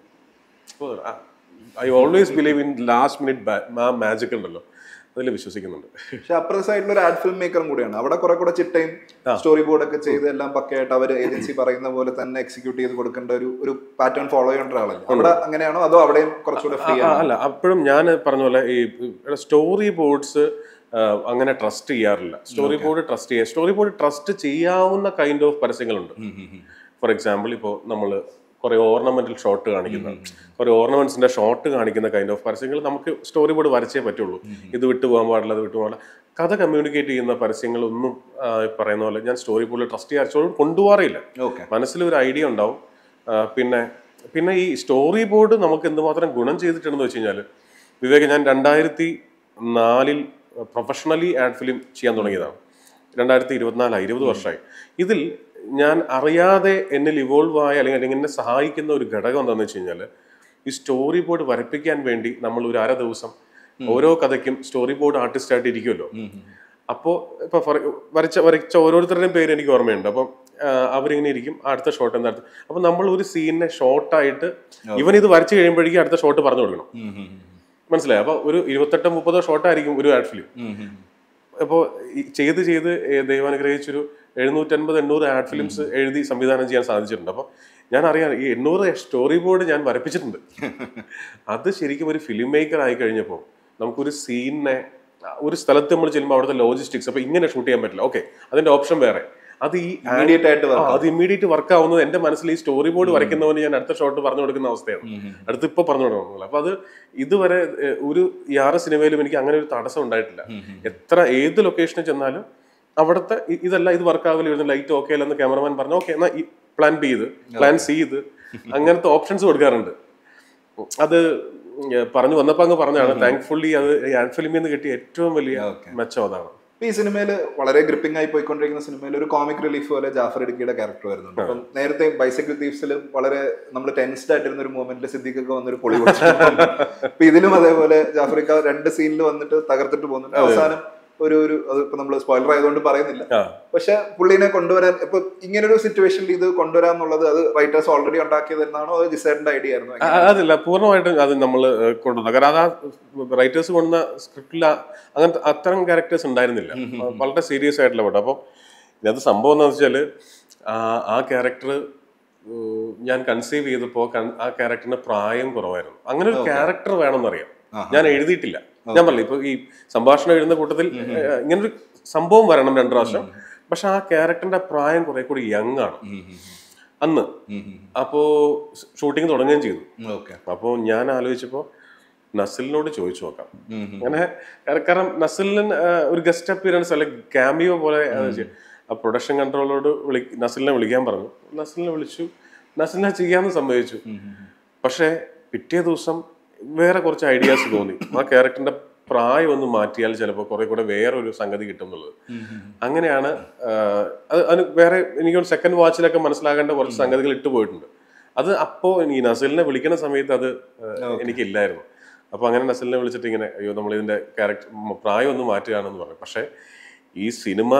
I always believe in last minute magic ഉണ്ടല്ലോ അതിൽ വിശ്വസിക്കുന്നുണ്ട് പക്ഷെ അപ്പുറത്തെ സൈഡിൽ ഒരു ആഡ് ഫിലിം മേക്കറും കൂടിയാണ് അവിടെ കുറെ കൂടെ ചിട്ടയും സ്റ്റോറി ബോർഡ് ഒക്കെ ചെയ്ത് എല്ലാം പക്കയായിട്ട് അവർ ഏജൻസി പറയുന്ന പോലെ തന്നെ എക്സിക്യൂട്ട് ചെയ്ത് കൊടുക്കേണ്ട ഒരു ഒരു പാറ്റേൺ ഫോളോ ചെയ്യേണ്ട ഒരാളല്ലേ അവിടെ അങ്ങനെയാണോ അതോ അവിടെയും കുറച്ചുകൂടെ ഫ്രീ ആ, അല്ല അപ്പോഴും ഞാൻ പറഞ്ഞ പോലെ ഈ സ്റ്റോറി ബോർഡ്സ് അങ്ങനെ ട്രസ്റ്റ് ചെയ്യാറില്ല സ്റ്റോറി ബോർഡ് ട്രസ്റ്റ് ചെയ്യാൻ സ്റ്റോറി ബോർഡ് ട്രസ്റ്റ് ചെയ്യാവുന്ന കൈൻഡ് ഓഫ് പരസ്യങ്ങളുണ്ട് ഫോർ എക്സാമ്പിൾ ഇപ്പോൾ നമ്മൾ കുറെ ഓർണമെന്റൽ ഷോട്ട് കാണിക്കുന്ന കുറെ ഓർണമെന്റ്സിന്റെ ഷോട്ട് കാണിക്കുന്ന കൈൻഡ് ഓഫ് പരസ്യങ്ങൾ നമുക്ക് സ്റ്റോറി ബോർഡ് വരച്ചേ പറ്റുള്ളൂ ഇത് വിട്ടു പോകാൻ പാടില്ല അത് വിട്ടു പോകാൻ പാടില്ല കഥ കമ്മ്യൂണിക്കേറ്റ് ചെയ്യുന്ന പരസ്യങ്ങളൊന്നും ആ, ഈ പറയുന്ന പോലെ ഞാൻ സ്റ്റോറി ബോർഡിൽ ട്രസ്റ്റ് ചെയ്യാൻ സ്റ്റോറി കൊണ്ടുപോകാറില്ല ഓക്കെ മനസ്സിൽ ഒരു ഐഡിയ ഉണ്ടാവും ആ, പിന്നെ പിന്നെ ഈ സ്റ്റോറി ബോർഡ് നമുക്ക് എന്തുമാത്രം ഗുണം ചെയ്തിട്ടുണ്ടെന്ന് വെച്ച് കഴിഞ്ഞാൽ വിവേക് ഞാൻ രണ്ടായിരത്തി നാലിൽ പ്രൊഫഷണലി ആഡ് ഫിലിം ചെയ്യാൻ തുടങ്ങിയതാണ് രണ്ടായിരത്തി ഇരുപത്തിനാലായി ഇരുപത് വർഷമായി ഇതിൽ ഞാൻ അറിയാതെ എന്നിൽ ഇവോൾവ് ആയ അല്ലെങ്കിൽ എന്നെ സഹായിക്കുന്ന ഒരു ഘടകം എന്താണെന്ന് വെച്ച് കഴിഞ്ഞാൽ ഈ സ്റ്റോറി ബോർഡ് വരപ്പിക്കാൻ വേണ്ടി നമ്മൾ ഒരു അര ദിവസം ഓരോ കഥയ്ക്കും സ്റ്റോറി ബോർഡ് ആർട്ടിസ്റ്റ് ആയിട്ട് ഇരിക്കുമല്ലോ അപ്പോൾ ഇപ്പോൾ വരച്ച വരച്ച ഓരോരുത്തരുടെയും പേര് എനിക്ക് ഓർമ്മയുണ്ട് അപ്പം ആ, അവരിങ്ങനെ ഇരിക്കും അടുത്ത ഷോട്ട് എന്താ അടുത്ത അപ്പം നമ്മൾ ഒരു സീനിനെ ഷോർട്ടായിട്ട് ഇവൻ ഇത് വരച്ച് കഴിയുമ്പോഴേക്കും അടുത്ത ഷോട്ട് പറഞ്ഞു കൊടുക്കണം മനസ്സിലായി അപ്പോൾ ഒരു ഇരുപത്തെട്ടോ മുപ്പതോ ഷോട്ടായിരിക്കും ഒരു ആഡ് ഫിലിം അപ്പോൾ ചെയ്ത് ചെയ്ത് ഏ, ദൈവം അനുഗ്രഹിച്ചൊരു എഴുന്നൂറ്റൻപത് എണ്ണൂറ് ആഡ് ഫിലിംസ് എഴുതി സംവിധാനം ചെയ്യാൻ സാധിച്ചിട്ടുണ്ട് അപ്പോൾ ഞാൻ അറിയാം ഈ എണ്ണൂറ് സ്റ്റോറി ബോർഡ് ഞാൻ വരപ്പിച്ചിട്ടുണ്ട് അത് ശരിക്കും ഒരു ഫിലിം മേക്കർ ആയി കഴിഞ്ഞപ്പോൾ നമുക്കൊരു സീനിനെ ഒരു സ്ഥലത്ത് നമ്മൾ ചെല്ലുമ്പോൾ അവിടുത്തെ ലോജിസ്റ്റിക്സ് അപ്പോൾ ഇങ്ങനെ ഷൂട്ട് ചെയ്യാൻ പറ്റില്ല ഓക്കെ അതിന്റെ ഓപ്ഷൻ വേറെ അത് ഈ ഇമ്മീഡിയറ്റ് ആയിട്ട് ആ, അത് ഇമ്മീഡിയറ്റ് വർക്ക് ആവുന്നത് എന്റെ മനസ്സിൽ ഈ സ്റ്റോറി ബോർഡ് വരയ്ക്കുന്നവന് ഞാൻ അടുത്ത ഷോട്ട് പറഞ്ഞു കൊടുക്കുന്ന അവസ്ഥയാണ് അടുത്ത് ഇപ്പൊ പറഞ്ഞു കൊടുക്കുന്നത് അപ്പൊ അത് ഇതുവരെ ഏഹ്, ഒരു ഈ ആറ് സിനിമയിലും എനിക്ക് അങ്ങനെ ഒരു തടസ്സം ഉണ്ടായിട്ടില്ല എത്ര ഏത് ലൊക്കേഷനിൽ ചെന്നാലും അവിടുത്തെ ഇ- ഇതല്ല ഇത് വർക്ക് ആവില്ല വരുന്ന ലൈറ്റ് ഓക്കെ അല്ലെന്ന് ക്യാമറമാൻ പറഞ്ഞു ഓക്കെ എന്നാ ഈ പ്ലാൻ ബി ഇത് പ്ലാൻ സി ഇത് അങ്ങനത്തെ ഓപ്ഷൻസ് കൊടുക്കാറുണ്ട് അത് ഏഹ്, പറഞ്ഞു വന്നപ്പോ അങ്ങ് പറഞ്ഞാണ് താങ്ക്ഫുള്ളി അത് ആഡ് ഫിലിമിൽ നിന്ന് കിട്ടിയ ഏറ്റവും വലിയ Okay. മെച്ചം അതാണ് ഇപ്പൊ ഈ സിനിമയിൽ വളരെ ഗ്രിപ്പിംഗ് ആയി പോയിക്കൊണ്ടിരിക്കുന്ന സിനിമയിൽ ഒരു കോമിക് റിലീഫ് പോലെ ജാഫർ ഇടുക്കിയുടെ ക്യാരക്ടർ വരുന്നുണ്ട് അപ്പം നേരത്തെ ബൈസൈക്കിൾ തീവ്സിൽ വളരെ നമ്മൾ ടെൻസ്ഡ് ആയിട്ടിരുന്ന ഒരു മൂമെന്റിൽ സിദ്ദിഖൊക്കെ വന്നൊരു പൊളി പൊളിച്ചിട്ടുണ്ട് അപ്പൊ ഇതിലും അതേപോലെ ജാഫറിക്ക രണ്ട് സീനിൽ വന്നിട്ട് തകർത്തിട്ട് പോകുന്നുണ്ട് അവസാനം ഒരു ഒരു അത് ഇപ്പൊ നമ്മൾ സ്പോയിലർ ആയതുകൊണ്ട് പറയുന്നില്ല ആ പക്ഷെ പുള്ളിനെ കൊണ്ടുവരാൻ ഇപ്പൊ ഇങ്ങനൊരു സിറ്റുവേഷനിൽ ഇത് കൊണ്ടുവരാൻ എന്നുള്ളത് അത് റൈറ്റേഴ്സ് ഓൾറെഡി ഉണ്ടാക്കിയതെന്നാണോ അത് ജിസേറിന്റെ ഐഡിയ ആയിരുന്നു ആ, അതില്ല പൂർണ്ണമായിട്ടും അത് നമ്മൾ കൊണ്ടുവന്നു കാരണം അത് ആ റൈറ്റേഴ്സ് കൊണ്ടുവന്ന സ്ക്രിപ്റ്റിൽ അങ്ങനത്തെ അത്തരം ക്യാരക്ടേഴ്സ് ഉണ്ടായിരുന്നില്ല വളരെ സീരിയസ് ആയിട്ടുള്ള പടം അപ്പം ഇതിനകത്ത് സംഭവം എന്താണെന്ന് വെച്ചാൽ ആ ക്യാരക്ടർ ഞാൻ കൺസീവ് ചെയ്തപ്പോൾ ആ ക്യാരക്ടറിന് പ്രായം കുറവായിരുന്നു അങ്ങനെ ഒരു ക്യാരക്ടർ വേണമെന്നറിയാം ഞാൻ എഴുതിയിട്ടില്ല ഞാൻ പറഞ്ഞില്ല ഇപ്പൊ ഈ സംഭാഷണം എഴുതുന്ന കൂട്ടത്തിൽ ഏഹ്, ഇങ്ങനൊരു സംഭവം വരണം രണ്ടു പ്രാവശ്യം പക്ഷെ ആ ക്യാരക്ടറിന്റെ പ്രായം കുറെ കൂടി യങ് ആണ് അന്ന് അപ്പോ ഷൂട്ടിംഗ് തുടങ്ങുകയും ചെയ്തു ഓക്കെ അപ്പോൾ ഞാൻ ആലോചിച്ചപ്പോൾ നസലിനോട് ചോദിച്ചു നോക്കാം അങ്ങനെ കാരണം- കാരണം നസലിന് ആ, ഒരു ഗസ്റ്റ് അപ്പിയറൻസ് അല്ലെ ക്യാമിയോ പോലെ അത് ചെയ്യും. ആ പ്രൊഡക്ഷൻ കൺട്രോളോട് വിളി നസലിനെ വിളിക്കാൻ പറഞ്ഞു നസലിനെ വിളിച്ചു നസലിനെ ചെയ്യാമെന്ന് സമ്മതിച്ചു പക്ഷേ പിറ്റേ ദിവസം വേറെ കുറച്ച് ഐഡിയാസ് തോന്നി ആ ക്യാരക്ടറിന്റെ പ്രായം ഒന്ന് മാറ്റിയാൽ ചിലപ്പോൾ കുറെ കൂടെ വേറെ ഒരു സംഗതി കിട്ടും എന്നുള്ളത് അങ്ങനെയാണ് ആ, അത് അതിന് വേറെ എനിക്ക് സെക്കൻഡ് വാച്ചിലൊക്കെ മനസ്സിലാകേണ്ട കുറച്ച് സംഗതികൾ ഇട്ട് പോയിട്ടുണ്ട് അത് അപ്പോ ഈ നസലിനെ വിളിക്കുന്ന സമയത്ത് അത് ആ, എനിക്കില്ലായിരുന്നു അപ്പൊ അങ്ങനെ നസലിനെ വിളിച്ചിട്ട് ഇങ്ങനെ അയ്യോ നമ്മൾ ഇതിന്റെ ക്യാരക്ടർ പ്രായം ഒന്ന് മാറ്റുകയാണെന്ന് പറഞ്ഞു പക്ഷെ ഈ സിനിമ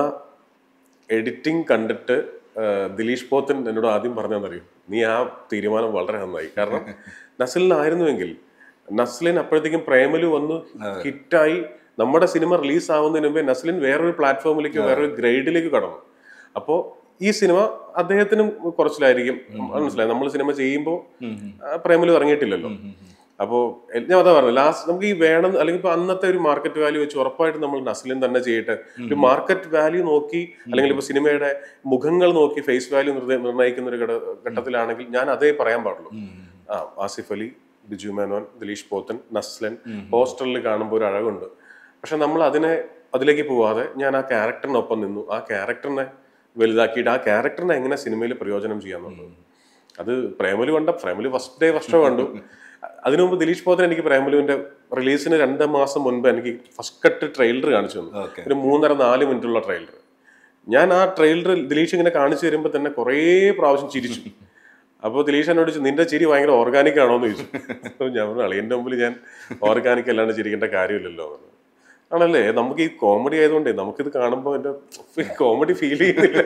എഡിറ്റിംഗ് കണ്ടിട്ട് ആ, ദിലീഷ് പോത്തൻ എന്നോട് ആദ്യം പറഞ്ഞതെന്നറിയും നീ ആ തീരുമാനം വളരെ നന്നായി കാരണം നസലിനായിരുന്നുവെങ്കിൽ നസ്ലിൻ അപ്പോഴത്തേക്കും പ്രേമലു വന്ന് ഹിറ്റായി നമ്മുടെ സിനിമ റിലീസ് ആവുന്നതിന് മുമ്പേ നസ്ലിൻ വേറൊരു പ്ലാറ്റ്ഫോമിലേക്ക് വേറൊരു ഗ്രേഡിലേക്ക് കടന്നു അപ്പോൾ ഈ സിനിമ അദ്ദേഹത്തിനും കുറച്ചിലായിരിക്കും മനസ്സിലായി നമ്മൾ സിനിമ ചെയ്യുമ്പോൾ പ്രേമലു ഇറങ്ങിയിട്ടില്ലല്ലോ അപ്പോൾ ഞാൻ അതാ പറഞ്ഞു ലാസ്റ്റ് നമുക്ക് ഈ വേണം അല്ലെങ്കിൽ ഇപ്പൊ അന്നത്തെ ഒരു മാർക്കറ്റ് വാല്യൂ വെച്ച് ഉറപ്പായിട്ടും നമ്മൾ നസ്ലിൻ തന്നെ ചെയ്യട്ടെ ഒരു മാർക്കറ്റ് വാല്യൂ നോക്കി അല്ലെങ്കിൽ ഇപ്പൊ സിനിമയുടെ മുഖങ്ങൾ നോക്കി ഫേസ് വാല്യൂ നിർണ്ണയിക്കുന്ന ഒരു ഘട- ഘട്ടത്തിലാണെങ്കിൽ ഞാൻ അതേ പറയാൻ പാടുള്ളൂ ആ ആസിഫ് അലി ബിജു മേനോൻ ദിലീഷ് പോത്തൻ നസ്ലൻ പോസ്റ്ററിൽ കാണുമ്പോൾ ഒരു അഴകുണ്ട് പക്ഷെ നമ്മൾ അതിനെ അതിലേക്ക് പോവാതെ ഞാൻ ആ ക്യാരക്ടറിനൊപ്പം നിന്നു ആ ക്യാരക്ടറിനെ വലുതാക്കിയിട്ട് ആ ക്യാരക്ടറിനെ എങ്ങനെ സിനിമയിൽ പ്രയോജനം ചെയ്യാന്നുള്ളത് അത് പ്രേമലു കണ്ട Premalu first day first show കണ്ടു അതിനു മുമ്പ് ദിലീഷ് പോത്തൻ എനിക്ക് പ്രേമലുവിന്റെ റിലീസിന് രണ്ട് മാസം മുൻപ് എനിക്ക് ഫസ്റ്റ് കട്ട് ട്രെയിലർ കാണിച്ചു തന്നു ഓക്കെ ഒരു മൂന്നര നാല് മിനിറ്റുള്ള ട്രെയിലർ ഞാൻ ആ ട്രെയിലർ ദിലീഷ് ഇങ്ങനെ കാണിച്ചു തരുമ്പോൾ തന്നെ കുറേ പ്രാവശ്യം ചിരിച്ചു അപ്പോൾ ദിലീഷ് എന്നോട് ചോദിച്ചു നിന്റെ ചിരി ഭയങ്കര ഓർഗാനിക് ആണോ എന്ന് ചോദിച്ചു അപ്പോൾ ഞാൻ പറഞ്ഞു അളിയൻ്റെ മുമ്പിൽ ഞാൻ ഓർഗാനിക് അല്ലാണ്ട് ചിരിക്കേണ്ട കാര്യമില്ലല്ലോ എന്ന് പറഞ്ഞു. ആണല്ലേ നമുക്ക് ഈ കോമഡി ആയതുകൊണ്ടേ നമുക്കിത് കാണുമ്പോൾ എൻ്റെ കോമഡി ഫീൽ ചെയ്യുന്നില്ല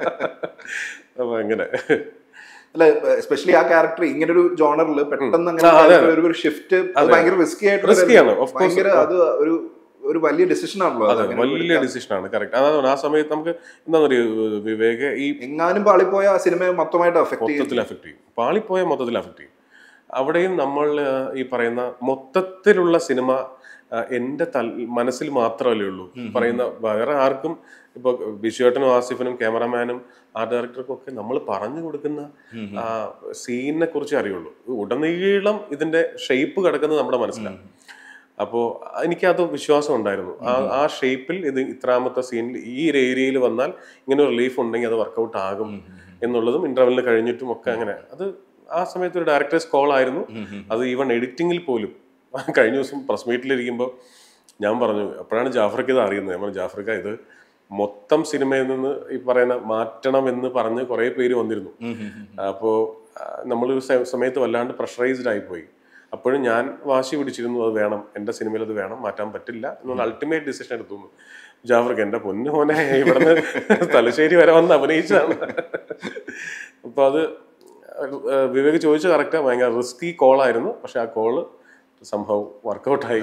അപ്പൊ അങ്ങനെ അല്ല എസ്പെഷ്യലി ആ ക്യാരക്ടർ ഇങ്ങനെ ഒരു ജോണറിൽ പെട്ടെന്ന് അങ്ങനെ ആ, അതെ, character ഒരു- ഒരു ഷിഫ്റ്റ് ഭയങ്കര റിസ്കി ആയിട്ട് Risky ആണ്, of course. ഭയങ്കര അത് ഒരു ഒരു വലിയ ഡിസിഷൻ ആണല്ലോ അത് അതെ അങ്ങനെ വലിയ എടുക്കാൻ. ഡിസിഷനാണ് കറക്റ്റ് അതാണ് ആ സമയത്ത് നമുക്ക് എന്താ പറയുക വിവേക് ഈ എങ്ങാനും പാളിപ്പോയ ആ സിനിമയെ മൊത്തമായിട്ട് അഫക്ട് ചെയ്യും മൊത്തത്തിൽ അഫക്റ്റ് ചെയ്യും പാളിപ്പോയ മൊത്തത്തിൽ അഫക്റ്റ് ചെയ്യും അവിടെയും നമ്മൾ ആ, ഈ പറയുന്ന മൊത്തത്തിലുള്ള സിനിമ ആ, എൻ്റെ തൽ മനസ്സിൽ മാത്രമല്ലേ ഉള്ളൂ പറയുന്ന വേറെ ആർക്കും ഇപ്പൊ ബിഷുവേട്ടനും ആസിഫിനും ക്യാമറമാനും ആർട്ട് ഡയറക്ടർക്കും ഒക്കെ നമ്മൾ പറഞ്ഞു കൊടുക്കുന്ന ആ സീനിനെ കുറിച്ച് അറിയുള്ളൂ ഉടനീളം ഇതിന്റെ ഷേപ്പ് കിടക്കുന്നത് നമ്മുടെ മനസ്സിലാണ് അപ്പോൾ എനിക്കത് വിശ്വാസം ഉണ്ടായിരുന്നു ആ ആ ഷേപ്പിൽ ഇത് ഇത്രാമത്തെ സീനിൽ ഈ ഒരു ഏരിയയിൽ വന്നാൽ ഇങ്ങനെ ഒരു റിലീഫ് ഉണ്ടെങ്കിൽ അത് വർക്കൗട്ട് ആകും എന്നുള്ളതും ഇന്റർവെല്ലിന് കഴിഞ്ഞിട്ടും ഒക്കെ അങ്ങനെ അത് ആ സമയത്ത് ഒരു ഡയറക്ടേഴ്സ് കോൾ ആയിരുന്നു അത് ഈവൺ എഡിറ്റിങ്ങിൽ പോലും കഴിഞ്ഞ ദിവസം പ്രസ് മീറ്റിലിരിക്കുമ്പോൾ ഞാൻ പറഞ്ഞു അപ്പോഴാണ് ജാഫർക്ക് ഇത് അറിയുന്നത് ഞാൻ പറഞ്ഞു ജാഫർക്ക ഇത് മൊത്തം സിനിമയിൽ നിന്ന് ഈ പറയുന്ന മാറ്റണം എന്ന് പറഞ്ഞ് കുറേ പേര് വന്നിരുന്നു അപ്പോൾ നമ്മൾ ഒരു സ- സമയത്ത് വല്ലാണ്ട് പ്രഷറൈസ്ഡ് ആയിപ്പോയി അപ്പോഴും ഞാൻ വാശി പിടിച്ചിരുന്നു അത് വേണം എൻ്റെ സിനിമയിൽ അത് വേണം മാറ്റാൻ പറ്റില്ല എന്നുള്ള അൾട്ടിമേറ്റ് ഡിസിഷൻ എടുത്തു ജാഫർക്ക് എൻ്റെ പൊന്നു മോനെ ഇവിടുന്ന് തലശ്ശേരി വരെ വന്ന് അഭിനയിച്ചതാണ് അപ്പൊ അത് ഏഹ്, വിവേക് ചോദിച്ചു കറക്റ്റാ ഭയങ്കര റിസ്കി കോളായിരുന്നു പക്ഷെ ആ കോള് സംഭവം വർക്കൗട്ടായി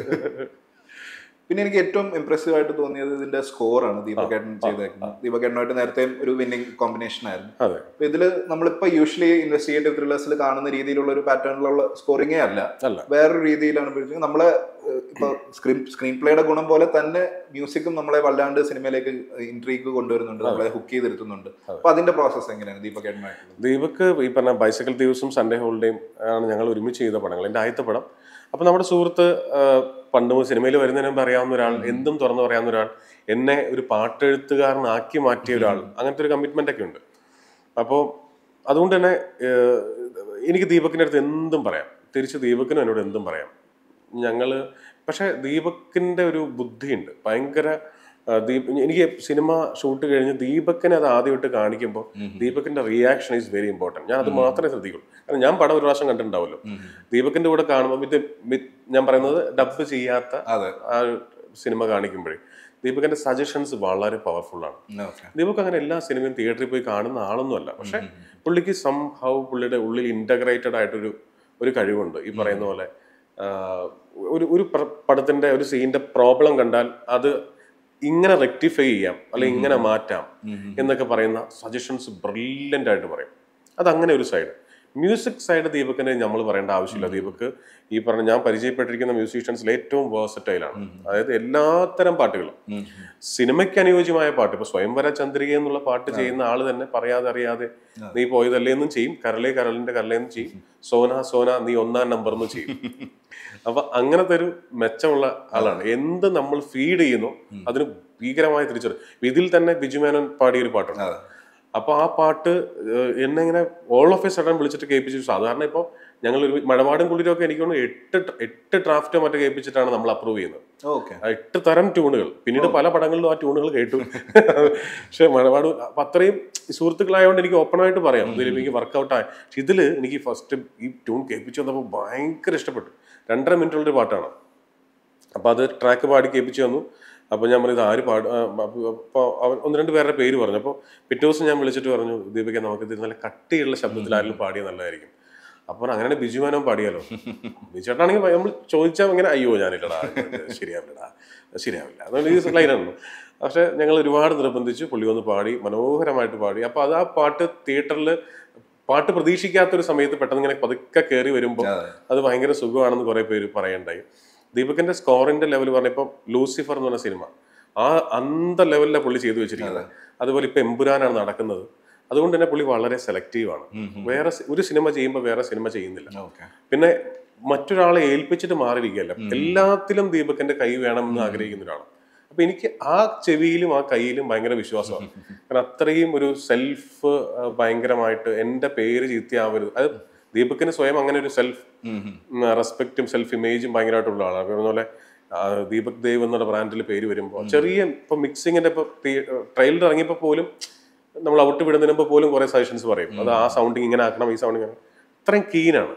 പിന്നെ എനിക്ക് ഏറ്റവും ഇംപ്രസീവ് ആയിട്ട് തോന്നിയത് ഇതിന്റെ സ്കോറാണ് ദീപകേട്ടൻ ചെയ്തേക്കുന്നത് ദീപകേട്ടനുമായിട്ട് നേരത്തെ ഒരു വിന്നിംഗ് കോമ്പിനേഷൻ ആയിരുന്നു അതെ അപ്പൊ ഇതില് നമ്മളിപ്പോ യൂഷ്വലി ഇൻവെസ്റ്റിഗേറ്റീവ് ത്രില്ലേഴ്സിൽ കാണുന്ന രീതിയിലുള്ള ഒരു പാറ്റേണിലുള്ള സ്കോറിംഗേ അല്ല അല്ല വേറൊരു രീതിയിലാണ് പിടിച്ചത് നമ്മളെ ഏഹ്, ഇപ്പൊ സ്ക്രീൻ സ്ക്രീൻ പ്ലേയുടെ ഗുണം പോലെ തന്നെ മ്യൂസിക്കും നമ്മളെ വല്ലാണ്ട് സിനിമയിലേക്ക് ഇൻട്രീക്ക് കൊണ്ടുവരുന്നുണ്ട് നമ്മളെ ഹുക്ക് ചെയ്തിരുത്തുന്നുണ്ട് അപ്പൊ അതിന്റെ പ്രോസസ്സ് എങ്ങനെയാണ് ദീപകേട്ടനായിട്ടുള്ളത് ദീപക് ഈ പറഞ്ഞ ബൈസൈക്കിൾ ദിവസം സൺഡേ ഹോളിഡേയും ആണ് ഞങ്ങൾ ഒരുമിച്ച് ചെയ്ത പടങ്ങൾ എൻ്റെ ആദ്യത്തെ പടം അപ്പം നമ്മുടെ സുഹൃത്ത് ആ, പണ്ട് സിനിമയിൽ വരുന്നതിന് മുമ്പ് അറിയാവുന്ന ഒരാൾ എന്തും തുറന്നു പറയാവുന്ന ഒരാൾ എന്നെ ഒരു പാട്ടെഴുത്തുകാരനാക്കി മാറ്റിയ ഒരാൾ അങ്ങനത്തെ ഒരു കമ്മിറ്റ്മെൻ്റ് ഒക്കെ ഉണ്ട് അപ്പോൾ അതുകൊണ്ട് തന്നെ ഏഹ്, എനിക്ക് ദീപക്കിൻ്റെ അടുത്ത് എന്തും പറയാം തിരിച്ച് ദീപക്കിനും എന്നോട് എന്തും പറയാം ഞങ്ങൾ പക്ഷേ ദീപക്കിൻ്റെ ഒരു ബുദ്ധിയുണ്ട് ഭയങ്കര ആ, ദീപ് എനിക്ക് സിനിമ ഷൂട്ട് കഴിഞ്ഞ് ദീപക്കിനെ അത് ആദ്യമായിട്ട് കാണിക്കുമ്പോൾ ദീപക്കിന്റെ റിയാക്ഷൻ ഈസ് വെരി ഇമ്പോർട്ടൻറ്റ് ഞാൻ അത് മാത്രമേ ശ്രദ്ധിക്കുള്ളൂ കാരണം ഞാൻ പടം ഒരു പ്രാവശ്യം കണ്ടിട്ടുണ്ടാവുമല്ലോ ദീപക്കിന്റെ കൂടെ കാണുമ്പോൾ ഇത് മി- ഞാൻ പറയുന്നത് ഡബ് ചെയ്യാത്ത അതെ ആ ഒരു സിനിമ കാണിക്കുമ്പോഴേ ദീപകന്റെ സജഷൻസ് വളരെ പവർഫുൾ ആണ് ഓക്കെ ദീപക് അങ്ങനെ എല്ലാ സിനിമയും തിയേറ്ററിൽ പോയി കാണുന്ന ആളൊന്നുമല്ല പക്ഷെ പുള്ളിക്ക് സം ഹൗ പുള്ളിയുടെ ഉള്ളിൽ ഇന്റഗ്രേറ്റഡ് ആയിട്ടൊരു ഒരു കഴിവുണ്ട് ഈ പറയുന്ന പോലെ ആ, ഒരു ഒരു പ്ര- പടത്തിന്റെ ഒരു സീനിന്റെ പ്രോബ്ലം കണ്ടാൽ അത് ഇങ്ങനെ റെക്ടിഫൈ ചെയ്യാം അല്ലെങ്കിൽ ഇങ്ങനെ മാറ്റാം എന്നൊക്കെ പറയുന്ന സജഷൻസ് ബ്രില്യൻ്റ് ആയിട്ട് പറയും അതങ്ങനെ ഒരു സൈഡ് മ്യൂസിക് സൈഡ് ദീപക്കിനെ നമ്മൾ പറയേണ്ട ആവശ്യമില്ല ദീപക്ക് ഈ പറഞ്ഞ ഞാൻ പരിചയപ്പെട്ടിരിക്കുന്ന മ്യൂസീഷ്യൻസിൽ ഏറ്റവും വേഴ്സറ്റൈലാണ് അതായത് എല്ലാത്തരം പാട്ടുകളും സിനിമയ്ക്ക് അനുയോജ്യമായ പാട്ട് ഇപ്പൊ സ്വയംവര ചന്ദ്രിക എന്നുള്ള പാട്ട് ചെയ്യുന്ന ആള് തന്നെ പറയാതെ അറിയാതെ നീ പോയതല്ലേ എന്നും ചെയ്യും കരളെ കരളിന്റെ കരളെന്നും ചെയ്യും സോന സോന നീ ഒന്നാം നമ്പർ എന്ന് ചെയ്യും അപ്പൊ അങ്ങനത്തെ ഒരു മെച്ചമുള്ള ആളാണ് എന്ത് നമ്മൾ ഫീഡ് ചെയ്യുന്നു അതിന് ഭീകരമായ തിരിച്ചറിവ് ഇതിൽ തന്നെ ബിജുമേനോൻ പാടിയ ഒരു പാട്ടുണ്ട് അതെ. അപ്പൊ ആ പാട്ട് ഏഹ്, എന്നെ ഇങ്ങനെ ഓൾ ഓഫ് എ സഡൻ വിളിച്ചിട്ട് കേൾപ്പിച്ചു സാധാരണ ഇപ്പോൾ ഞങ്ങൾ ഒരു മഴപാടും കുളിരൊക്കെ എനിക്ക് തോന്നുന്നു എട്ട് ട്ര- എട്ട് ഡ്രാഫ്റ്റോ മറ്റോ കേൾപ്പിച്ചിട്ടാണ് നമ്മൾ അപ്രൂവ് ചെയ്യുന്നത് ഓക്കെ ആ എട്ട് തരം ട്യൂണുകൾ പിന്നീട് പല പടങ്ങളിലും ആ ട്യൂണുകൾ കേട്ടു പക്ഷെ മഴപാട് അപ്പൊ അത്രയും സുഹൃത്തുക്കളായതുകൊണ്ട് എനിക്ക് ഓപ്പൺ ആയിട്ട് പറയാം ഇതിൽ എനിക്ക് വർക്കൗട്ട് ആയ പക്ഷെ ഇതില് എനിക്ക് ഫസ്റ്റ് ഈ ട്യൂൺ കേൾപ്പിച്ചു വന്നപ്പോൾ ഭയങ്കര ഇഷ്ടപ്പെട്ടു രണ്ടര മിനിറ്റുള്ള ഒരു പാട്ടാണ് അപ്പൊ അത് ട്രാക്ക് പാടി കേൾപ്പിച്ചു തന്നു അപ്പൊ ഞാൻ പറഞ്ഞു ഇത് ആര് പാട് അപ്പോൾ അവൻ ഒന്ന് രണ്ട് പേരുടെ പേര് പറഞ്ഞു അപ്പോൾ പിറ്റേ ദിവസം ഞാൻ വിളിച്ചിട്ട് പറഞ്ഞു ദീപിക നമുക്ക് ഇത് നല്ല കട്ടിയുള്ള ശബ്ദത്തിൽ ആരെങ്കിലും പാടിയ നല്ലതായിരിക്കും അപ്പോൾ അങ്ങനെ ബിജുമാനോ പാടിയാലോ ബിജുചേട്ടനാണെങ്കിൽ നമ്മൾ ചോദിച്ചാൽ ഇങ്ങനെ അയ്യോ ഞാനില്ലടാ ഇത് ശരിയാവില്ലടാ ഇത് ശരിയാവില്ല അതുകൊണ്ട് ഈ ലൈനാണ് പക്ഷെ ഞങ്ങൾ ഒരുപാട് നിർബന്ധിച്ചു പുള്ളി വന്ന് പാടി മനോഹരമായിട്ട് പാടി അപ്പോൾ അത് ആ പാട്ട് തിയേറ്ററിൽ പാട്ട് പ്രതീക്ഷിക്കാത്തൊരു സമയത്ത് പെട്ടെന്ന് ഇങ്ങനെ പതുക്കെ കയറി വരുമ്പോൾ അതെ. അത് ഭയങ്കര സുഖമാണെന്ന് കുറെ പേര് പറയണ്ടായി ദീപകിന്റെ സ്കോറിന്റെ ലെവൽ പറഞ്ഞപ്പോൾ ലൂസിഫർ എന്ന് പറഞ്ഞ സിനിമ ആ അന്ത ലെവലിലെ പുള്ളി ചെയ്തു വെച്ചിരിക്കുന്നത് അതുപോലെ ഇപ്പൊ എമ്പുരാനാണ് നടക്കുന്നത് അതുകൊണ്ട് തന്നെ പുള്ളി വളരെ സെലക്റ്റീവ് ആണ് വേറെ സി- ഒരു സിനിമ ചെയ്യുമ്പോൾ വേറെ സിനിമ ചെയ്യുന്നില്ല ഓക്കെ പിന്നെ മറ്റൊരാളെ ഏൽപ്പിച്ചിട്ട് മാറിയിരിക്കുകയല്ല എല്ലാത്തിലും ദീപകിന്റെ കൈ വേണമെന്ന് ആഗ്രഹിക്കുന്ന ഒരാളാണ് അപ്പൊ എനിക്ക് ആ ചെവിയിലും ആ കൈയിലും ഭയങ്കര വിശ്വാസമാണ് കാരണം അത്രയും ഒരു സെൽഫ് ഭയങ്കരമായിട്ട് എന്റെ പേര് ചീത്തയാവരുത് അത് ദീപകിന് സ്വയം അങ്ങനെ ഒരു സെൽഫ് റെസ്പെക്റ്റും സെൽഫ് ഇമേജും ഭയങ്കരമായിട്ടുള്ള ആളാണ് പറഞ്ഞ പോലെ ആ, ദീപക് ദേവ് എന്നുള്ള ബ്രാൻഡിൽ പേര് വരുമ്പോൾ ചെറിയ ഇപ്പൊ മിക്സിങ്ങിന്റെ ഇപ്പൊ ട്രെയിലർ ഇറങ്ങിയപ്പോൾ പോലും നമ്മൾ ഔട്ട് വിടുന്നതിന് മുമ്പ് പോലും കുറെ സജഷൻസ് പറയും അത് ആ സൗണ്ടിങ് ഇങ്ങനെ ആക്കണം ഈ സൗണ്ടിങ് ഇങ്ങനെ അത്രയും കീനാണ്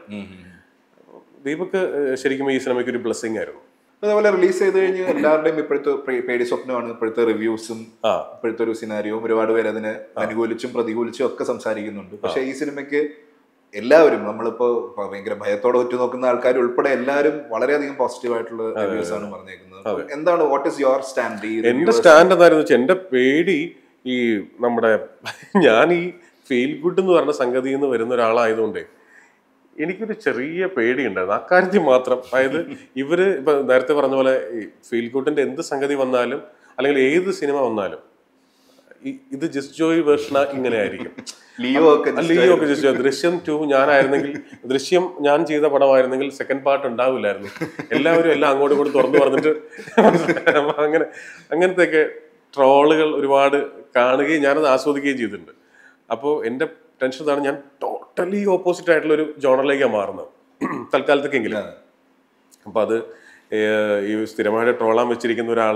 ദീപക് ഏഹ്, ശരിക്കും ഈ സിനിമയ്ക്ക് ഒരു ബ്ലെസ്സിങ് ആയിരുന്നു അതേപോലെ റിലീസ് ചെയ്ത് കഴിഞ്ഞ് എല്ലാവരുടെയും ഇപ്പോഴത്തെ പ്രി- പേടി സ്വപ്നമാണ് ഇപ്പോഴത്തെ റിവ്യൂസും ആ ഇപ്പോഴത്തെ ഒരു സിനാരിയും ഒരുപാട് പേര് അതിനെ അനുകൂലിച്ചും പ്രതികൂലിച്ചും ഒക്കെ സംസാരിക്കുന്നുണ്ട് പക്ഷെ ഈ സിനിമയ്ക്ക് എല്ലാവരും നമ്മളിപ്പോ ഇപ്പൊ ഭയങ്കര ഭയത്തോടെ ഉറ്റുനോക്കുന്ന ആൾക്കാർ ഉൾപ്പെടെ എല്ലാവരും വളരെയധികം പോസിറ്റീവ് ആയിട്ടുള്ള റിവ്യൂസ് ആണ് പറഞ്ഞേക്കുന്നത് അപ്പൊ എന്താണ് വാട്ട് ഇസ് യുവർ സ്റ്റാൻഡ് ഈ എന്റെ സ്റ്റാൻഡ് എന്തായിരുന്നു വെച്ചാൽ എന്റെ പേടി ഈ നമ്മുടെ ഞാൻ ഈ ഫീൽ ഗുഡ് എന്ന് പറഞ്ഞ സംഗതിയിൽ നിന്ന് വരുന്ന ഒരാളായതുകൊണ്ടേ എനിക്കൊരു ചെറിയ പേടിയുണ്ടായിരുന്നു അക്കാര്യത്തിൽ മാത്രം അതായത് ഇവര് ഇപ്പൊ നേരത്തെ പറഞ്ഞ പോലെ ഈ ഫീൽ ഗുഡിന്റെ എന്ത് സംഗതി വന്നാലും അല്ലെങ്കിൽ ഏത് സിനിമ വന്നാലും ഈ- ഇത് ജസ്റ്റ് ജോയ് വേർഷൻ ഇങ്ങനെ ആയിരിക്കും ലിയോ ഒക്കെ ലിയോ ഒക്കെ ജസ്റ്റ് ദൃശ്യം ടു ഞാനായിരുന്നെങ്കിൽ ദൃശ്യം ഞാൻ ചെയ്ത പടമായിരുന്നെങ്കിൽ സെക്കൻഡ് പാർട്ട് ഉണ്ടാവില്ലായിരുന്നു എല്ലാവരും എല്ലാം അങ്ങോട്ടും ഇങ്ങോട്ടും തുറന്നു പറഞ്ഞിട്ട് അപ്പൊ അങ്ങനെ അങ്ങനത്തെയൊക്കെ ട്രോളുകൾ ഒരുപാട് കാണുകയും ഞാനത് ആസ്വദിക്കുകയും ചെയ്തിട്ടുണ്ട് അപ്പോൾ എൻ്റെ ടെൻഷൻ ഇതാണ് ഞാൻ ടോട്ടലി ഓപ്പോസിറ്റ് ആയിട്ടുള്ള ഒരു ജോണറിലേക്കാണ് മാറുന്നത് തൽക്കാലത്തേക്കെങ്കിലും അപ്പൊ അത് ഏഹ്, ഈ സ്ഥിരമായിട്ട് ട്രോളാൻ വെച്ചിരിക്കുന്ന ഒരാള്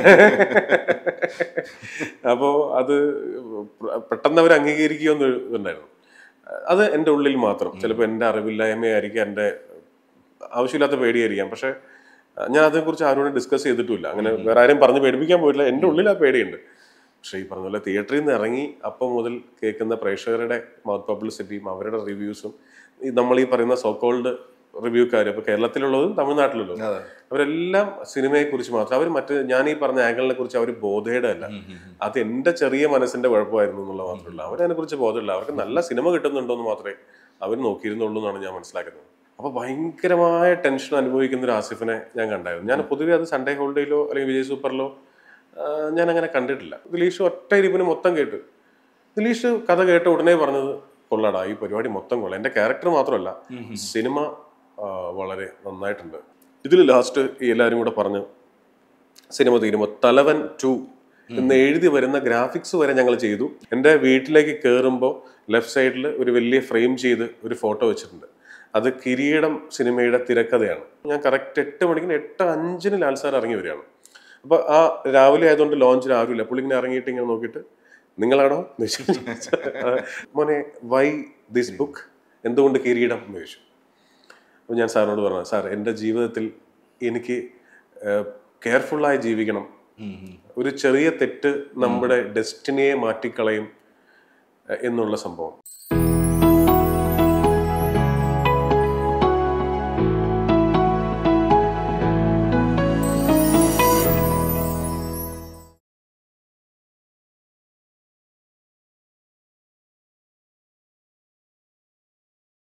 അപ്പോ അത് പ്ര- പെട്ടെന്ന് അവർ അംഗീകരിക്കുമെന്ന് ഉണ്ടായിരുന്നു അത് എൻ്റെ ഉള്ളിൽ മാത്രം ചിലപ്പോൾ എൻ്റെ അറിവില്ലായ്മയായിരിക്കും എൻ്റെ ആവശ്യമില്ലാത്ത പേടിയായിരിക്കാം പക്ഷെ അഹ് ഞാൻ അതേക്കുറിച്ച് ആരോടും ഡിസ്കസ് ചെയ്തിട്ടില്ല അങ്ങനെ വേറെ ആരും പറഞ്ഞ് പേടിപ്പിക്കാൻ പോയിട്ടില്ല എൻ്റെ ഉള്ളിൽ ആ പേടിയുണ്ട് പക്ഷേ ഈ പറഞ്ഞ പോലെ തിയേറ്ററിൽ നിന്ന് ഇറങ്ങി അപ്പം മുതൽ കേൾക്കുന്ന പ്രേക്ഷകരുടെ മൗത്ത് പബ്ലിസിറ്റിയും അവരുടെ റിവ്യൂസും നമ്മൾ ഈ പറയുന്ന സോക്കോൾഡ് റിവ്യൂക്കാർ ഇപ്പോൾ കേരളത്തിലുള്ളതും തമിഴ്നാട്ടിലുള്ളതും അതെ. അവരെല്ലാം സിനിമയെ കുറിച്ച് മാത്രം അവർ മറ്റ് ഞാൻ ഈ പറഞ്ഞ ആംഗിളിനെ കുറിച്ച് അവർ ബോധയുടെ അല്ല അത് എന്റെ ചെറിയ മനസ്സിന്റെ കുഴപ്പമായിരുന്നു എന്നുള്ള മാത്രമല്ല അവരതിനെ കുറിച്ച് ബോധമില്ല അവർക്ക് നല്ല സിനിമ കിട്ടുന്നുണ്ടോ എന്ന് മാത്രമേ അവർ നോക്കിയിരുന്നുള്ളൂ എന്നാണ് ഞാൻ മനസ്സിലാക്കുന്നത് അപ്പൊ ഭയങ്കരമായ ടെൻഷൻ അനുഭവിക്കുന്ന ഒരു ആസിഫിനെ ഞാൻ കണ്ടായിരുന്നു ഞാൻ പൊതുവെ അത് സൺഡേ ഹോളിഡേയിലോ അല്ലെങ്കിൽ വിജയ് സൂപ്പറിലോ ആ, ഞാൻ അങ്ങനെ കണ്ടിട്ടില്ല ദിലീഷ് ഒറ്റ ഇരിപ്പിന് മൊത്തം കേട്ടു ദിലീഷ് കഥ കേട്ട ഉടനെ പറഞ്ഞത് കൊള്ളാടാ ഈ പരിപാടി മൊത്തം കൊള്ളാം എന്റെ ക്യാരക്ടർ മാത്രമല്ല സിനിമ ആ, വളരെ നന്നായിട്ടുണ്ട് ഇതിൽ ലാസ്റ്റ് എല്ലാവരും കൂടെ പറഞ്ഞു സിനിമ തീരുമ്പോൾ തലവൻ ടു എന്ന് എഴുതി വരുന്ന ഗ്രാഫിക്സ് വരെ ഞങ്ങൾ ചെയ്തു എൻ്റെ വീട്ടിലേക്ക് കയറുമ്പോൾ ലെഫ്റ്റ് സൈഡിൽ ഒരു വലിയ ഫ്രെയിം ചെയ്ത് ഒരു ഫോട്ടോ വെച്ചിട്ടുണ്ട് അത് കിരീടം സിനിമയുടെ തിരക്കഥയാണ് ഞാൻ കറക്റ്റ് എട്ട് മണിക്ക് എട്ട് അഞ്ചിന് ലാൽ സാർ ഇറങ്ങി വരികയാണ് അപ്പോൾ ആ രാവിലെ ആയതുകൊണ്ട് ലോഞ്ചിൽ ആരുമില്ല പുള്ളി ഇങ്ങനെ ഇറങ്ങിയിട്ട് ഇങ്ങനെ നോക്കിയിട്ട് നിങ്ങളാണോ എന്ന് ചോദിച്ചു. മോനെ വൈ ദിസ് ബുക്ക് എന്തുകൊണ്ട് കിരീടം എന്ന് ചോദിച്ചു അപ്പോൾ ഞാൻ സാറിനോട് പറഞ്ഞു സാർ എൻ്റെ ജീവിതത്തിൽ എനിക്ക് കെയർഫുള്ളായി ജീവിക്കണം ഉം, ഉം. ഒരു ചെറിയ തെറ്റ് നമ്മുടെ ഡെസ്റ്റിനിയെ മാറ്റിക്കളയും എ, എന്നുള്ള സംഭവം